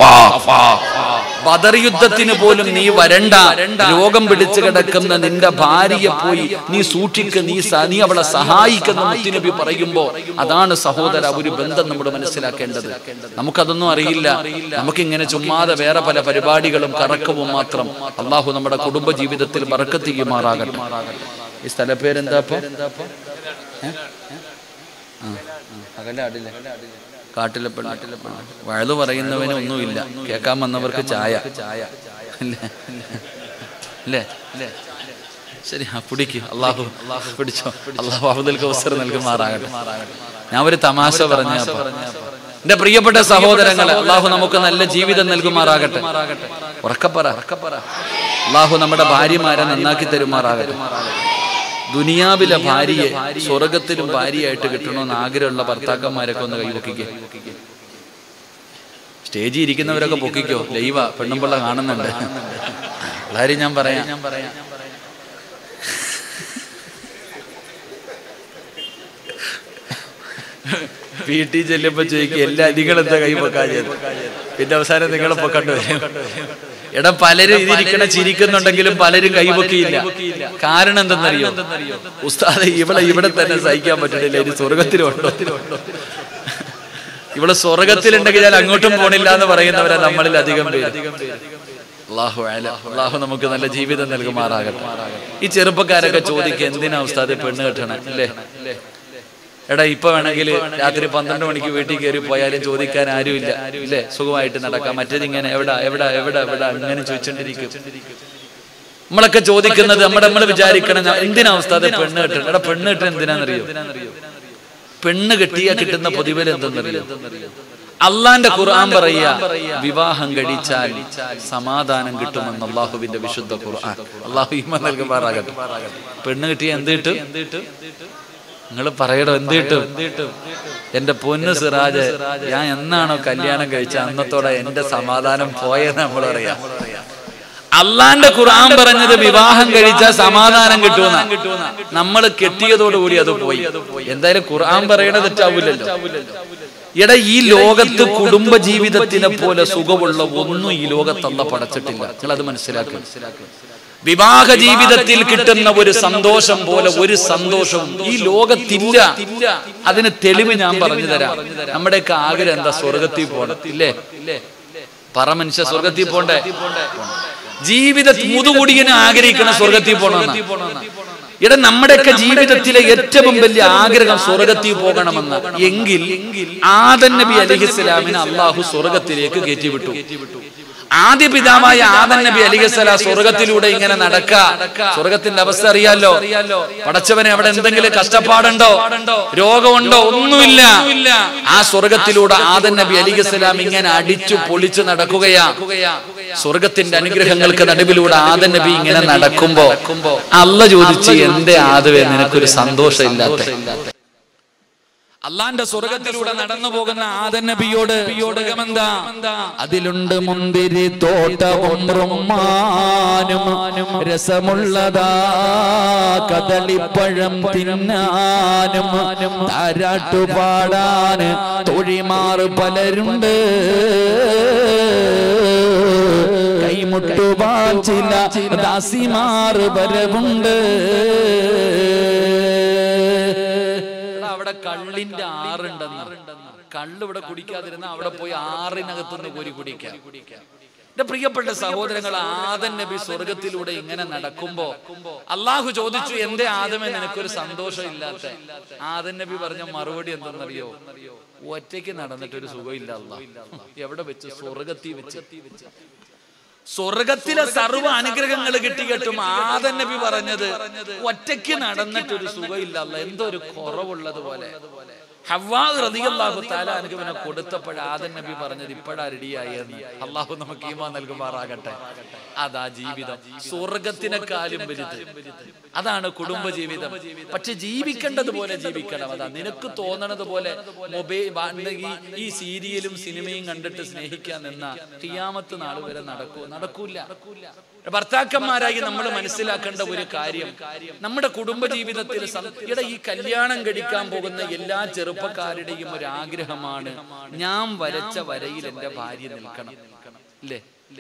ബദർ യുദ്ധത്തിന് പോലും നീ വരണ്ട രോഗം പിടിച്ചു കിടക്കുന്ന നിന്റെ ഭാര്യയെ പോയി നീ സൂക്ഷിക്ക് നീ സ- നീ അവളെ സഹായിക്കുന്ന മുത്തുനബി പറയുമ്പോ അതാണ് സഹോദര ഒരു ബന്ധം നമ്മൾ മനസ്സിലാക്കേണ്ടത് നമുക്കതൊന്നും അറിയില്ല നമുക്കിങ്ങനെ ചുമ്മാതെ വേറെ പല പരിപാടികളും കറക്കവും മാത്രം അള്ളാഹു നമ്മുടെ കുടുംബ ജീവിതത്തിൽ ബറക്കത്ത് ചെയ്യുമാറാകട്ടെ ഈ സ്ഥലപ്പേരെന്താ ഇപ്പൊ ഏ? ആ, ആ, അകലാടില്ലേ കാട്ടിലെ പെണ്ണ് വഴുതു പറയുന്നവന് ഒന്നുമില്ല കേൾക്കാൻ വന്നവർക്ക് ചായ ചായ അല്ലേ അല്ലേ അല്ലേ ശരി ആ പിടിക്ക് അള്ളാഹു പിടിച്ചോ അള്ളാഹു അബ്ദുൽ കൗസർ നൽകുമാറാകട്ടെ ഞാൻ ഒരു തമാശ പറഞ്ഞ എന്റെ പ്രിയപ്പെട്ട സഹോദരങ്ങളെ അള്ളാഹു നമുക്ക് നല്ല ജീവിതം നൽകുമാറാകട്ടെ ഉറക്കപ്പറ അള്ളാഹു നമ്മുടെ ഭാര്യമാരെ നന്നാക്കി തരുമാറാകട്ടെ ദുനിയാവിലെ ഭാര്യയെ സ്വർഗത്തിലും ഭാര്യയായിട്ട് കിട്ടണമെന്ന് ആഗ്രഹമുള്ള ഭർത്താക്കന്മാരൊക്കെ ഒന്ന് കൈവക്കിക്കേ സ്റ്റേജിൽ ഇരിക്കുന്നവരൊക്കെ പൊക്കിക്കോ ലൈവ പെണ്ണുമ്പിള്ള കാണുന്നുണ്ട് കാര്യം ഞാൻ പറയാം വീട്ടിൽ ചെല്ലുമ്പോ ചോദിക്കും എല്ലാ നിങ്ങളെന്താ കൈ പൊക്കാൻ ചെയ്തു പിന്നെ അവസാനം നിങ്ങളെ പൊക്കണ്ടു വരും എടാ പലരും ഇതിരിക്കണ ചിരിക്കുന്നുണ്ടെങ്കിലും പലരും കൈപൊക്കിയില്ല കാരണം എന്തെന്നറിയോ ഉസ്താദ് ഇവളെ ഇവിടെ തന്നെ സഹിക്കാൻ പറ്റണില്ല ഇനി സ്വർഗത്തിലുണ്ടോ ഇവള് സ്വർഗത്തിലുണ്ടെങ്കിൽ ഞാൻ അങ്ങോട്ടും പോണില്ല എന്ന് പറയുന്നവരാ നമ്മളിൽ അധികം പേര് അള്ളാഹു അല അള്ളാഹു നമുക്ക് നല്ല ജീവിതം നൽകുമാറാകട്ടെ ഈ ചെറുപ്പക്കാരൊക്കെ ചോദിക്കുക എന്തിനാ ഉസ്താദ് പെണ്ണ് കെട്ടണേ അല്ലേ എടാ ഇപ്പൊ വേണമെങ്കിൽ രാത്രി പന്ത്രണ്ട് മണിക്ക് വീട്ടിൽ കയറി പോയാലും ചോദിക്കാൻ ആരുമില്ല ഇല്ലേ സുഖമായിട്ട് നടക്കാം മറ്റേത് ഇങ്ങനെ എവിടാ എവിടാ എവിടാ എവിടാ അങ്ങനെ ചോദിച്ചോണ്ടിരിക്കും നമ്മളൊക്കെ ചോദിക്കുന്നത് നമ്മുടെ നമ്മൾ വിചാരിക്കണം ഞാൻ- എന്തിനാ ഉസ്താദ് പെണ്ണ് കെട്ടണം എടാ പെണ്ണ് കെട്ടണം എന്തിനാന്നറിയോ പെണ്ണ് കെട്ടിയാ കിട്ടുന്ന പൊതുവിൽ എന്തെന്നറിയോ അള്ളാന്റെ ഖുർആൻ പറയുക വിവാഹം കഴിച്ചാൽ സമാധാനം കിട്ടുമെന്ന് അള്ളാഹുവിന്റെ വിശുദ്ധ ഖുർആൻ അള്ളാഹു ഈമ നൽകുമാറാകട്ടെ പെണ്ണ് കിട്ടിയ എന്ത് കിട്ടും നിങ്ങൾ പറയടോ എന്ത് കിട്ടും എന്റെ പൊന്ന് സിറാജ് ഞാൻ എന്നാണോ കല്യാണം കഴിച്ച അന്നത്തോടെ എന്റെ സമാധാനം പോയെന്ന് നമ്മൾ പറയാം അള്ളാന്റെ ഖുർആൻ പറഞ്ഞത് വിവാഹം കഴിച്ചാൽ സമാധാനം കിട്ടുമെന്ന നമ്മൾ കെട്ടിയതോടുകൂടി അത് പോയി എന്തായാലും ഖുർആൻ പറയണത് തെറ്റാവൂലല്ലോ എടാ ഈ ലോകത്ത് കുടുംബ ജീവിതത്തിനെ പോലെ സുഖമുള്ള ഒന്നും ഈ ലോകത്തല്ല പടച്ചിട്ടില്ല നിങ്ങൾ അത് മനസ്സിലാക്കുക വിവാഹ ജീവിതത്തിൽ കിട്ടുന്ന ഒരു സന്തോഷം പോലെ ഒരു സന്തോഷവും ഈ ലോകത്തില്ല അതിന് തെളിവ് ഞാൻ പറഞ്ഞു തരാം നമ്മുടെയൊക്കെ ആഗ്രഹം എന്താ സ്വർഗത്തിൽ പോകണം ഇല്ലേ പറ മനുഷ്യ സ്വർഗത്തിൽ പോണ്ടേ ജീവിത മുതുകുടിയനെ ആഗ്രഹിക്കണം സ്വർഗത്തിൽ പോകണമെന്ന് ഇവിടെ നമ്മുടെയൊക്കെ ജീവിതത്തിലെ ഏറ്റവും വലിയ ആഗ്രഹം സ്വർഗത്തിൽ പോകണമെന്ന് എങ്കിൽ ആദൻ നബി അലിഹിസ്ലാമിനെ അള്ളാഹു സ്വർഗത്തിലേക്ക് കയറ്റിവിട്ടു ആദ്യ പിതാവായ ആദൻ നബി അലിഹസ്സലാം സ്വർഗത്തിലൂടെ ഇങ്ങനെ നടക്ക സ്വർഗത്തിന്റെ അവസ്ഥ അറിയാലോ പടച്ചവനെ അവിടെ എന്തെങ്കിലും കഷ്ടപ്പാടുണ്ടോ രോഗമുണ്ടോ ഒന്നുമില്ല ആ സ്വർഗത്തിലൂടെ ആദൻ നബി അലിഹസ്സലാം ഇങ്ങനെ അടിച്ചു പൊളിച്ചു നടക്കുകയാ സ്വർഗത്തിന്റെ അനുഗ്രഹങ്ങൾക്ക് നടുവിലൂടെ ആദൻ നബി ഇങ്ങനെ നടക്കുമ്പോ അല്ല ചോദിച്ച് എന്റെ ആദവേ നിനക്കൊരു സന്തോഷമില്ലാത്ത അള്ളാന്റെ സ്വർഗത്തിലൂടെ നടന്നു പോകുന്ന ആദൻ നബിയോട് യോടകമെന്താ അതിലുണ്ട് മുന്തിരി തോട്ടവും റുമ്മാനും രസമുള്ളതാ കദളിപ്പഴം തിന്നാനും താരാട്ടുപാടാന് തൊഴിമാർ പലരുണ്ട് കൈമുട്ടുവാൻ ചില ദാസിമാർ വരവുണ്ട് എടാ, അവിടെ കള്ളിന്റെ ആറുണ്ടെന്ന് കള്ള് ഇവിടെ കുടിക്കാതിരുന്ന അവിടെ പോയി ആറിനകത്തുനിന്ന് കോരി കുടിക്കാം എന്റെ പ്രിയപ്പെട്ട സഹോദരങ്ങൾ ആദൻ നബി സ്വർഗത്തിലൂടെ ഇങ്ങനെ നടക്കുമ്പോ അള്ളാഹു ചോദിച്ചു എന്റെ ആദമേ നിനക്കൊരു സന്തോഷം ഇല്ലാത്ത ആദൻ നബി പറഞ്ഞ മറുപടി എന്തെന്നറിയോ ഒറ്റയ്ക്ക് നടന്നിട്ട് ഒരു സുഖമില്ല അള്ളാഹ് എവിടെ വെച്ച് സ്വർഗത്തിൽ വെച്ച് സ്വർഗത്തിലെ സർവ്വ അനുഗ്രഹങ്ങൾ കിട്ടിയിട്ടും ആദൻ നബി പറഞ്ഞത് ഒറ്റയ്ക്ക് നടന്നിട്ട് ഒരു സുഖമില്ല അല്ല എന്തോ ഒരു കുറവുള്ളത് പോലെ ഹവ്വാദ് റളിയല്ലാഹു തആല അനുഗ്രഹം കൊടുത്തപ്പോൾ ആദൻ നബി പറഞ്ഞത് ഇപ്പോഴാ റെഡിയായി എന്ന് അള്ളാഹു നമുക്ക് ഈമാ നൽകുമാറാകട്ടെ അതാ ജീവിതം സ്വർഗത്തിനെക്കാളും വലുത് അതാണ് കുടുംബ ജീവിതം പക്ഷെ ജീവിക്കേണ്ടത് പോലെ ജീവിക്കണം അതാ നിനക്ക് തോന്നണത് പോലെ മൊബൈൽ ഈ സീരിയലും സിനിമയും കണ്ടിട്ട് സ്നേഹിക്കാൻ നിന്ന ഖിയാമത്ത് നാൾ വരെ നടക്കൂ നടക്കൂല ഭർത്താക്കന്മാരായി നമ്മൾ മനസ്സിലാക്കേണ്ട ഒരു കാര്യം നമ്മുടെ കുടുംബ ജീവിതത്തിൽ സം- എടാ ഈ കല്യാണം കഴിക്കാൻ പോകുന്ന എല്ലാ ചെറുപ്പക്കാരുടെയും ഒരു ആഗ്രഹമാണ് ഞാൻ വരച്ച വരയിൽ എന്റെ ഭാര്യ നിൽക്കണം ഇല്ലേ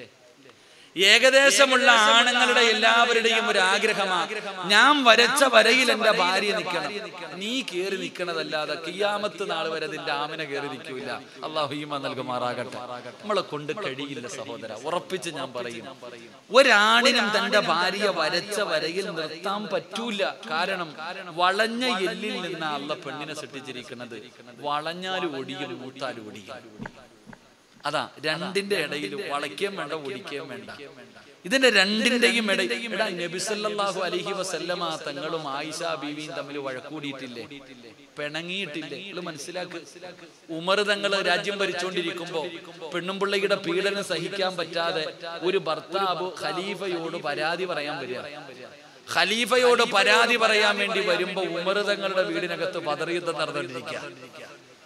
ഏകദേശമുള്ള ആണുങ്ങളുടെ എല്ലാവരുടെയും ഒരു ആഗ്രഹമാണ് ഞാൻ വരച്ച വരയിൽ എന്റെ ഭാര്യ നിൽക്കണം നീ കേറി നിൽക്കണതല്ലാതെ കിയാമത്ത് നാൾ വരെ നിന്റെ ആമന കേറി നിൽക്കൂല അള്ളാഹു ഈമ നൽകുമാറാകട്ടെ നമ്മളെ കൊണ്ട് കഴിയില്ല സഹോദര ഉറപ്പിച്ച് ഞാൻ പറയും ഒരാണിനും തന്റെ ഭാര്യ വരച്ച വരയിൽ നിർത്താൻ പറ്റൂല കാരണം വളഞ്ഞ എല്ലിൽ നിന്ന് അള്ള പെണ്ണിനെ സൃഷ്ടിച്ചിരിക്കുന്നത് വളഞ്ഞാലും ഒടിയും മൂത്താലും ഒടിയും അതാ രണ്ടിന്റെ ഇടയിൽ വളയ്ക്കുകയും വേണ്ട ഒടിക്കുകയും വേണ്ട ഇതിന്റെ രണ്ടിന്റെയും ഇടയിൽ എടാ നബിസല്ലാഹു അലഹി വസല്ലമ തങ്ങളും ആയിഷ ബീവിയും തമ്മിൽ വഴക്കൂടിയിട്ടില്ലേ പിണങ്ങിയിട്ടില്ലേ നിങ്ങൾ മനസ്സിലാക്ക് ഉമർ തങ്ങൾ രാജ്യം ഭരിച്ചുകൊണ്ടിരിക്കുമ്പോ പെണ്ണും പിള്ളയുടെ പീഡനം സഹിക്കാൻ പറ്റാതെ ഒരു ഭർത്താവ് ഖലീഫയോട് പരാതി പറയാൻ വരിക ഖലീഫയോട് പരാതി പറയാൻ വേണ്ടി വരുമ്പോ ഉമർ തങ്ങളുടെ വീടിനകത്ത് പതറിയുദ്ധം നടന്നുകൊണ്ടിരിക്കുക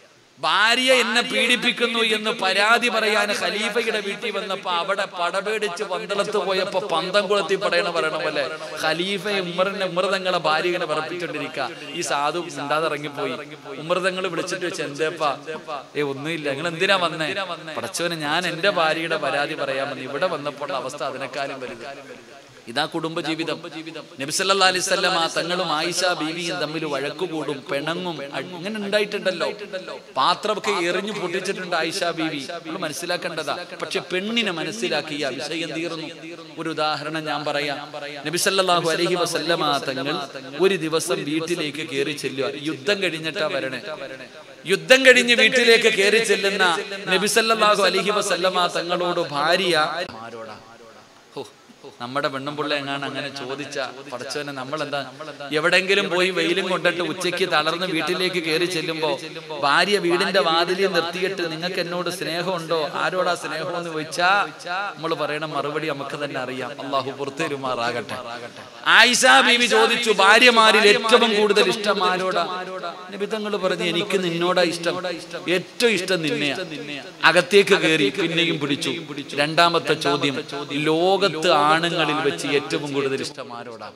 ഭാര്യ എന്നെ പീഡിപ്പിക്കുന്നു എന്ന് പരാതി പറയാൻ ഖലീഫയുടെ വീട്ടിൽ വന്നപ്പോ അവിടെ പടപേടിച്ച് പന്തളത്ത് പോയപ്പോ പന്തം കുളത്തി പടയണ പറയണ പോലെ ഖലീഫ ഉമ്മറിനെ ഉമ്മർതങ്ങളെ ഭാര്യ ഇങ്ങനെ പറപ്പിച്ചോണ്ടിരിക്ക ഈ സാധു മിണ്ടാതെ ഇറങ്ങിപ്പോയി ഉമ്മർതങ്ങൾ വിളിച്ചിട്ട് വെച്ച് എന്തേപ്പാ ഏ ഒന്നുമില്ല നിങ്ങൾ എന്തിനാ വന്നേ പടച്ചവന് ഞാൻ എന്റെ ഭാര്യയുടെ പരാതി പറയാമെന്ന് ഇവിടെ വന്നപ്പോൾ അവസ്ഥ അതിനേക്കാളും വലുത് ഇതാ കുടുംബ ജീവിതം നബിസല്ലാ അലിസ്വല്ലം ആ തങ്ങളും ആയിഷ ബീവിയും തമ്മിൽ വഴക്കുകൂടും പിണങ്ങും അങ്ങനെ ഉണ്ടായിട്ടുണ്ടല്ലോ പാത്രമൊക്കെ എറിഞ്ഞു പൊട്ടിച്ചിട്ടുണ്ട് ആയിഷ ബീവി നമ്മൾ മനസ്സിലാക്കേണ്ടതാ പക്ഷെ പെണ്ണിനെ മനസ്സിലാക്കി ആ വിഷയം തീർന്നു ഒരു ഉദാഹരണം ഞാൻ പറയാം നബിസല്ലാഹു അലഹി വസല്ലമ തങ്ങൾ ഒരു ദിവസം വീട്ടിലേക്ക് കയറി ചെല്ലുക യുദ്ധം കഴിഞ്ഞിട്ടാ വരണേ യുദ്ധം കഴിഞ്ഞ് വീട്ടിലേക്ക് കയറി ചെല്ലുന്ന നബിസല്ലാഹു അലഹി വസല്ലമ തങ്ങളോട് ഭാര്യ ആരോടാ ഹോ, നമ്മുടെ പെണ്ണും പിള്ള എങ്ങാണ് അങ്ങനെ ചോദിച്ച പടച്ചവനെ നമ്മൾ എന്താ എവിടെങ്കിലും പോയി വെയിലും കൊണ്ടിട്ട് ഉച്ചയ്ക്ക് തളർന്ന് വീട്ടിലേക്ക് കയറി ചെല്ലുമ്പോ ഭാര്യ വീടിന്റെ വാതിലിൽ നിർത്തിയിട്ട് നിങ്ങൾക്ക് എന്നോട് സ്നേഹമുണ്ടോ ആരോടാ സ്നേഹം എന്ന് ചോദിച്ചാ നമ്മൾ പറയണ മറുപടി നമുക്ക് തന്നെ അറിയാം അള്ളാഹു പുറത്തേരുമാറാകട്ടെ ആയിഷ ബീവി ചോദിച്ചു ഭാര്യമാരിൽ ഏറ്റവും കൂടുതൽ ഇഷ്ടം ആരോടാ നിബിതങ്ങൾ പറഞ്ഞു എനിക്ക് നിന്നോടാ ഇഷ്ടം ഏറ്റവും ഇഷ്ടം നിന്നെയാ അകത്തേക്ക് കയറി പിന്നെയും പിടിച്ചു രണ്ടാമത്തെ ചോദ്യം ലോക ലോകത്ത് ആണുങ്ങളിൽ വെച്ച് ഏറ്റവും കൂടുതൽ ഇഷ്ടം ആരോടാ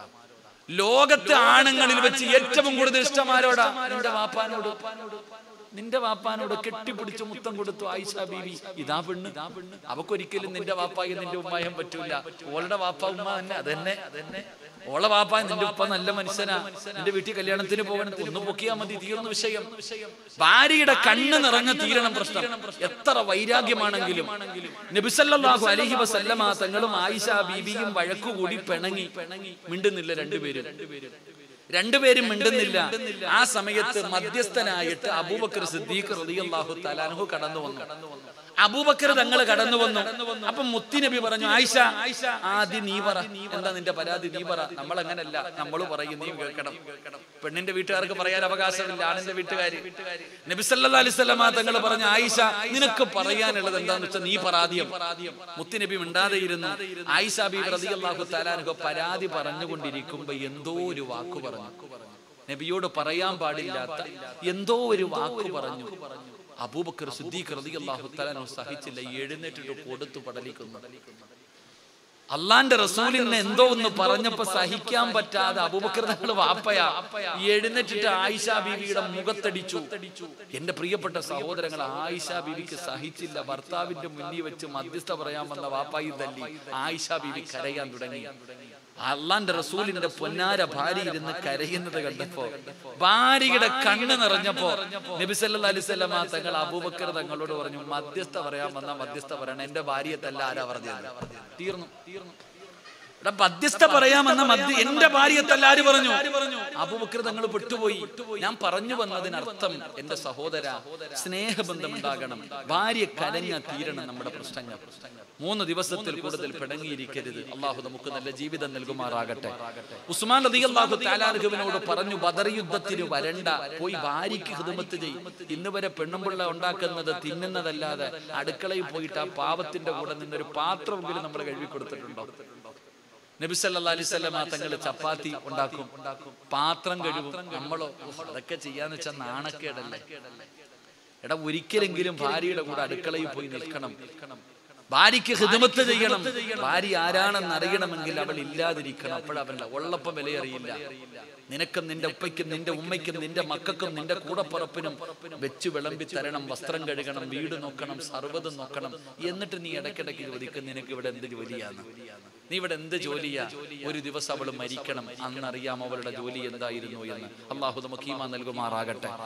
ലോകത്ത് ആണുങ്ങളിൽ വെച്ച് ഏറ്റവും കൂടുതൽ ഇഷ്ടം ആരോടാ നിന്റെ വാപ്പാനോട് നിന്റെ വാപ്പാനോട് കെട്ടിപ്പിടിച്ച് മുത്തം കൊടുത്തു ആയിഷ ബീവി ഇതാ പെണ്ണ് അവക്കൊരിക്കലും നിന്റെ വാപ്പായി നിന്റെ ഉമ്മായും പറ്റൂല ഓളുടെ വാപ്പ ഉമ്മ തന്നെ അതന്നെ അതന്നെ ഓളെ വാപ്പ നിന്റെ ഉപ്പ നല്ല മനുഷ്യനാ നിന്റെ വീട്ടിൽ കല്യാണത്തിന് പോകണം ഒന്ന് പൊക്കിയാ മതി തീർന്ന വിഷയം ഭാര്യയുടെ കണ്ണ് നിറഞ്ഞ തീരണം പ്രശ്നം എത്ര വൈരാഗ്യമാണെങ്കിലും നബിസല്ലാഹു അലഹി വസല്ലമ തങ്ങളും ആയിഷ ബീബിയും വഴക്കുകൂടി പിണങ്ങി മിണ്ടുന്നില്ല രണ്ടുപേരും രണ്ടുപേരും മിണ്ടുന്നില്ല ആ സമയത്ത് മധ്യസ്ഥനായിട്ട് അബൂബക്കർ സിദ്ദീഖ് റളിയല്ലാഹു തലാൻഹു കടന്നു വന്നു അബൂബക്കർ തങ്ങൾ കടന്നു വന്നു അപ്പൊ മുത്തിനബി പറഞ്ഞു ആയിഷ ആദ്യം നീ പറ എന്താ നിന്റെ പരാതി നീ പറ നമ്മൾ അങ്ങനല്ല നമ്മൾ പറയും നീ കേൾക്കണം പെണ്ണിന്റെ വീട്ടുകാർക്ക് പറയാൻ അവകാശമില്ല ആണിന്റെ വീട്ടുകാര് നബിസല്ലാ അലിസ്വല്ലാ തങ്ങൾ പറഞ്ഞു ആയിഷ നിനക്ക് പറയാനുള്ളത് എന്താന്ന് വെച്ചാൽ നീ പരാതിയം മുത്തുനബി മിണ്ടാതെ ഇരുന്നു ആയിഷ ബി റളിയല്ലാഹു തആലാൻഹു പരാതി പറഞ്ഞുകൊണ്ടിരിക്കുമ്പോ എന്തോ ഒരു വാക്ക് പറഞ്ഞു നബിയോട് പറയാൻ പാടില്ലാത്ത എന്തോ ഒരു വാക്ക് പറഞ്ഞു അബൂബക്കർ സിദ്ദീഖ് റളിയല്ലാഹു തആലാൻഹു സഹിച്ചില്ല എഴുന്നേറ്റിട്ട് കൊടുത്തു പടലിക്കുന്നു അള്ളാന്റെ റസൂലിനെ എന്തോ ഒന്ന് പറഞ്ഞപ്പോ സഹിക്കാൻ പറ്റാതെ അബൂബക്കർ തങ്ങൾ വാപ്പയാ എഴുന്നേറ്റിട്ട് ആയിഷ ബീവിയുടെ മുഖത്തടിച്ചു എന്റെ പ്രിയപ്പെട്ട സഹോദരങ്ങൾ ആയിഷ ബീവിക്ക് സഹിച്ചില്ല ഭർത്താവിന്റെ മുന്നിൽ വെച്ച് മധ്യസ്ഥ പറയാൻ വന്ന വാപ്പായി തല്ലി ആയിഷ ബീവി കരയാൻ തുടങ്ങി അള്ളാന്റെ റസൂലിന്റെ പൊന്നാര ഭാര്യ ഇരുന്ന് കരയുന്നത് കണ്ടപ്പോ ഭാര്യയുടെ കണ്ണ് നിറഞ്ഞപ്പോ നബിസല്ലാ അലിസ്വല്ലാ തങ്ങൾ അബൂബക്കർ തങ്ങളോട് പറഞ്ഞു മധ്യസ്ഥ പറയാൻ വന്ന മധ്യസ്ഥ പറയണം എന്റെ ഭാര്യയെ തല്ല ആരാ പറഞ്ഞത് തീർന്നു തീർന്നു എടാ മധ്യസ്ഥ പറയാമെന്ന മധ്യ എന്റെ ഭാര്യത്തല്ല ആര് പറഞ്ഞു അബുബക്കർ തങ്ങൾ പെട്ടുപോയി ഞാൻ പറഞ്ഞു വന്നതിനർത്ഥം എന്റെ സഹോദര സ്നേഹബന്ധം ഉണ്ടാകണം ഭാര്യ കരഞ്ഞ തീരണം നമ്മുടെ പ്രശ്നങ്ങൾ മൂന്ന് ദിവസത്തിൽ കൂടുതൽ പിണങ്ങിയിരിക്കരുത് അള്ളാഹു നമുക്ക് നല്ല ജീവിതം നൽകുമാറാകട്ടെ ഉസ്മാൻ റതി അള്ളാഹു താലാർഹുവിനോട് പറഞ്ഞു ബദർ യുദ്ധത്തിന് വരണ്ട പോയി ഭാര്യയ്ക്ക് ഹിദമത്ത് ചെയ്യും ഇന്ന് വരെ പെണ്ണുമ്പിള്ള ഉണ്ടാക്കുന്നത് തിന്നുന്നതല്ലാതെ അടുക്കളയിൽ പോയിട്ട് ആ പാവത്തിന്റെ കൂടെ നിന്നൊരു പാത്രമെങ്കിലും നമ്മൾ കഴുകി കൊടുത്തിട്ടുണ്ടോ നബി സല്ലല്ലാഹു അലൈഹി വസല്ലമ തങ്ങൾ ചപ്പാത്തി ഉണ്ടാക്കും പാത്രം കഴുകും നമ്മളോ ഉഫ്, അതൊക്കെ ചെയ്യാന്ന് വെച്ചാൽ നാണക്കേടല്ലേ എടാ ഒരിക്കലെങ്കിലും ഭാര്യയുടെ കൂടെ അടുക്കളയിൽ പോയി നിൽക്കണം ഭാര്യയ്ക്ക് ഹിദമത്ത് ചെയ്യണം ഭാര്യ ആരാണെന്ന് അറിയണമെങ്കിൽ അവൾ ഇല്ലാതിരിക്കണം അപ്പോഴവല്ല ഉള്ളപ്പം വിലയറിയില്ല നിനക്കും നിന്റെ ഉപ്പയ്ക്കും നിന്റെ ഉമ്മയ്ക്കും നിന്റെ മക്കൾക്കും നിന്റെ കൂടപ്പുറപ്പിനും വെച്ച് വിളമ്പി തരണം വസ്ത്രം കഴുകണം വീട് നോക്കണം സർവ്വതും നോക്കണം എന്നിട്ട് നീ ഇടയ്ക്കിടയ്ക്ക് ചോദിക്കും നിനക്ക് ഇവിടെ എന്ത് ജോലിയാണ് നീ ഇവിടെ എന്ത് ജോലിയാ ഒരു ദിവസം അവൾ മരിക്കണം അന്നറിയാം അവളുടെ ജോലി എന്തായിരുന്നു എന്ന് അള്ളാഹു നമുക്ക് ഈമാ നൽകുമാറാകട്ടെ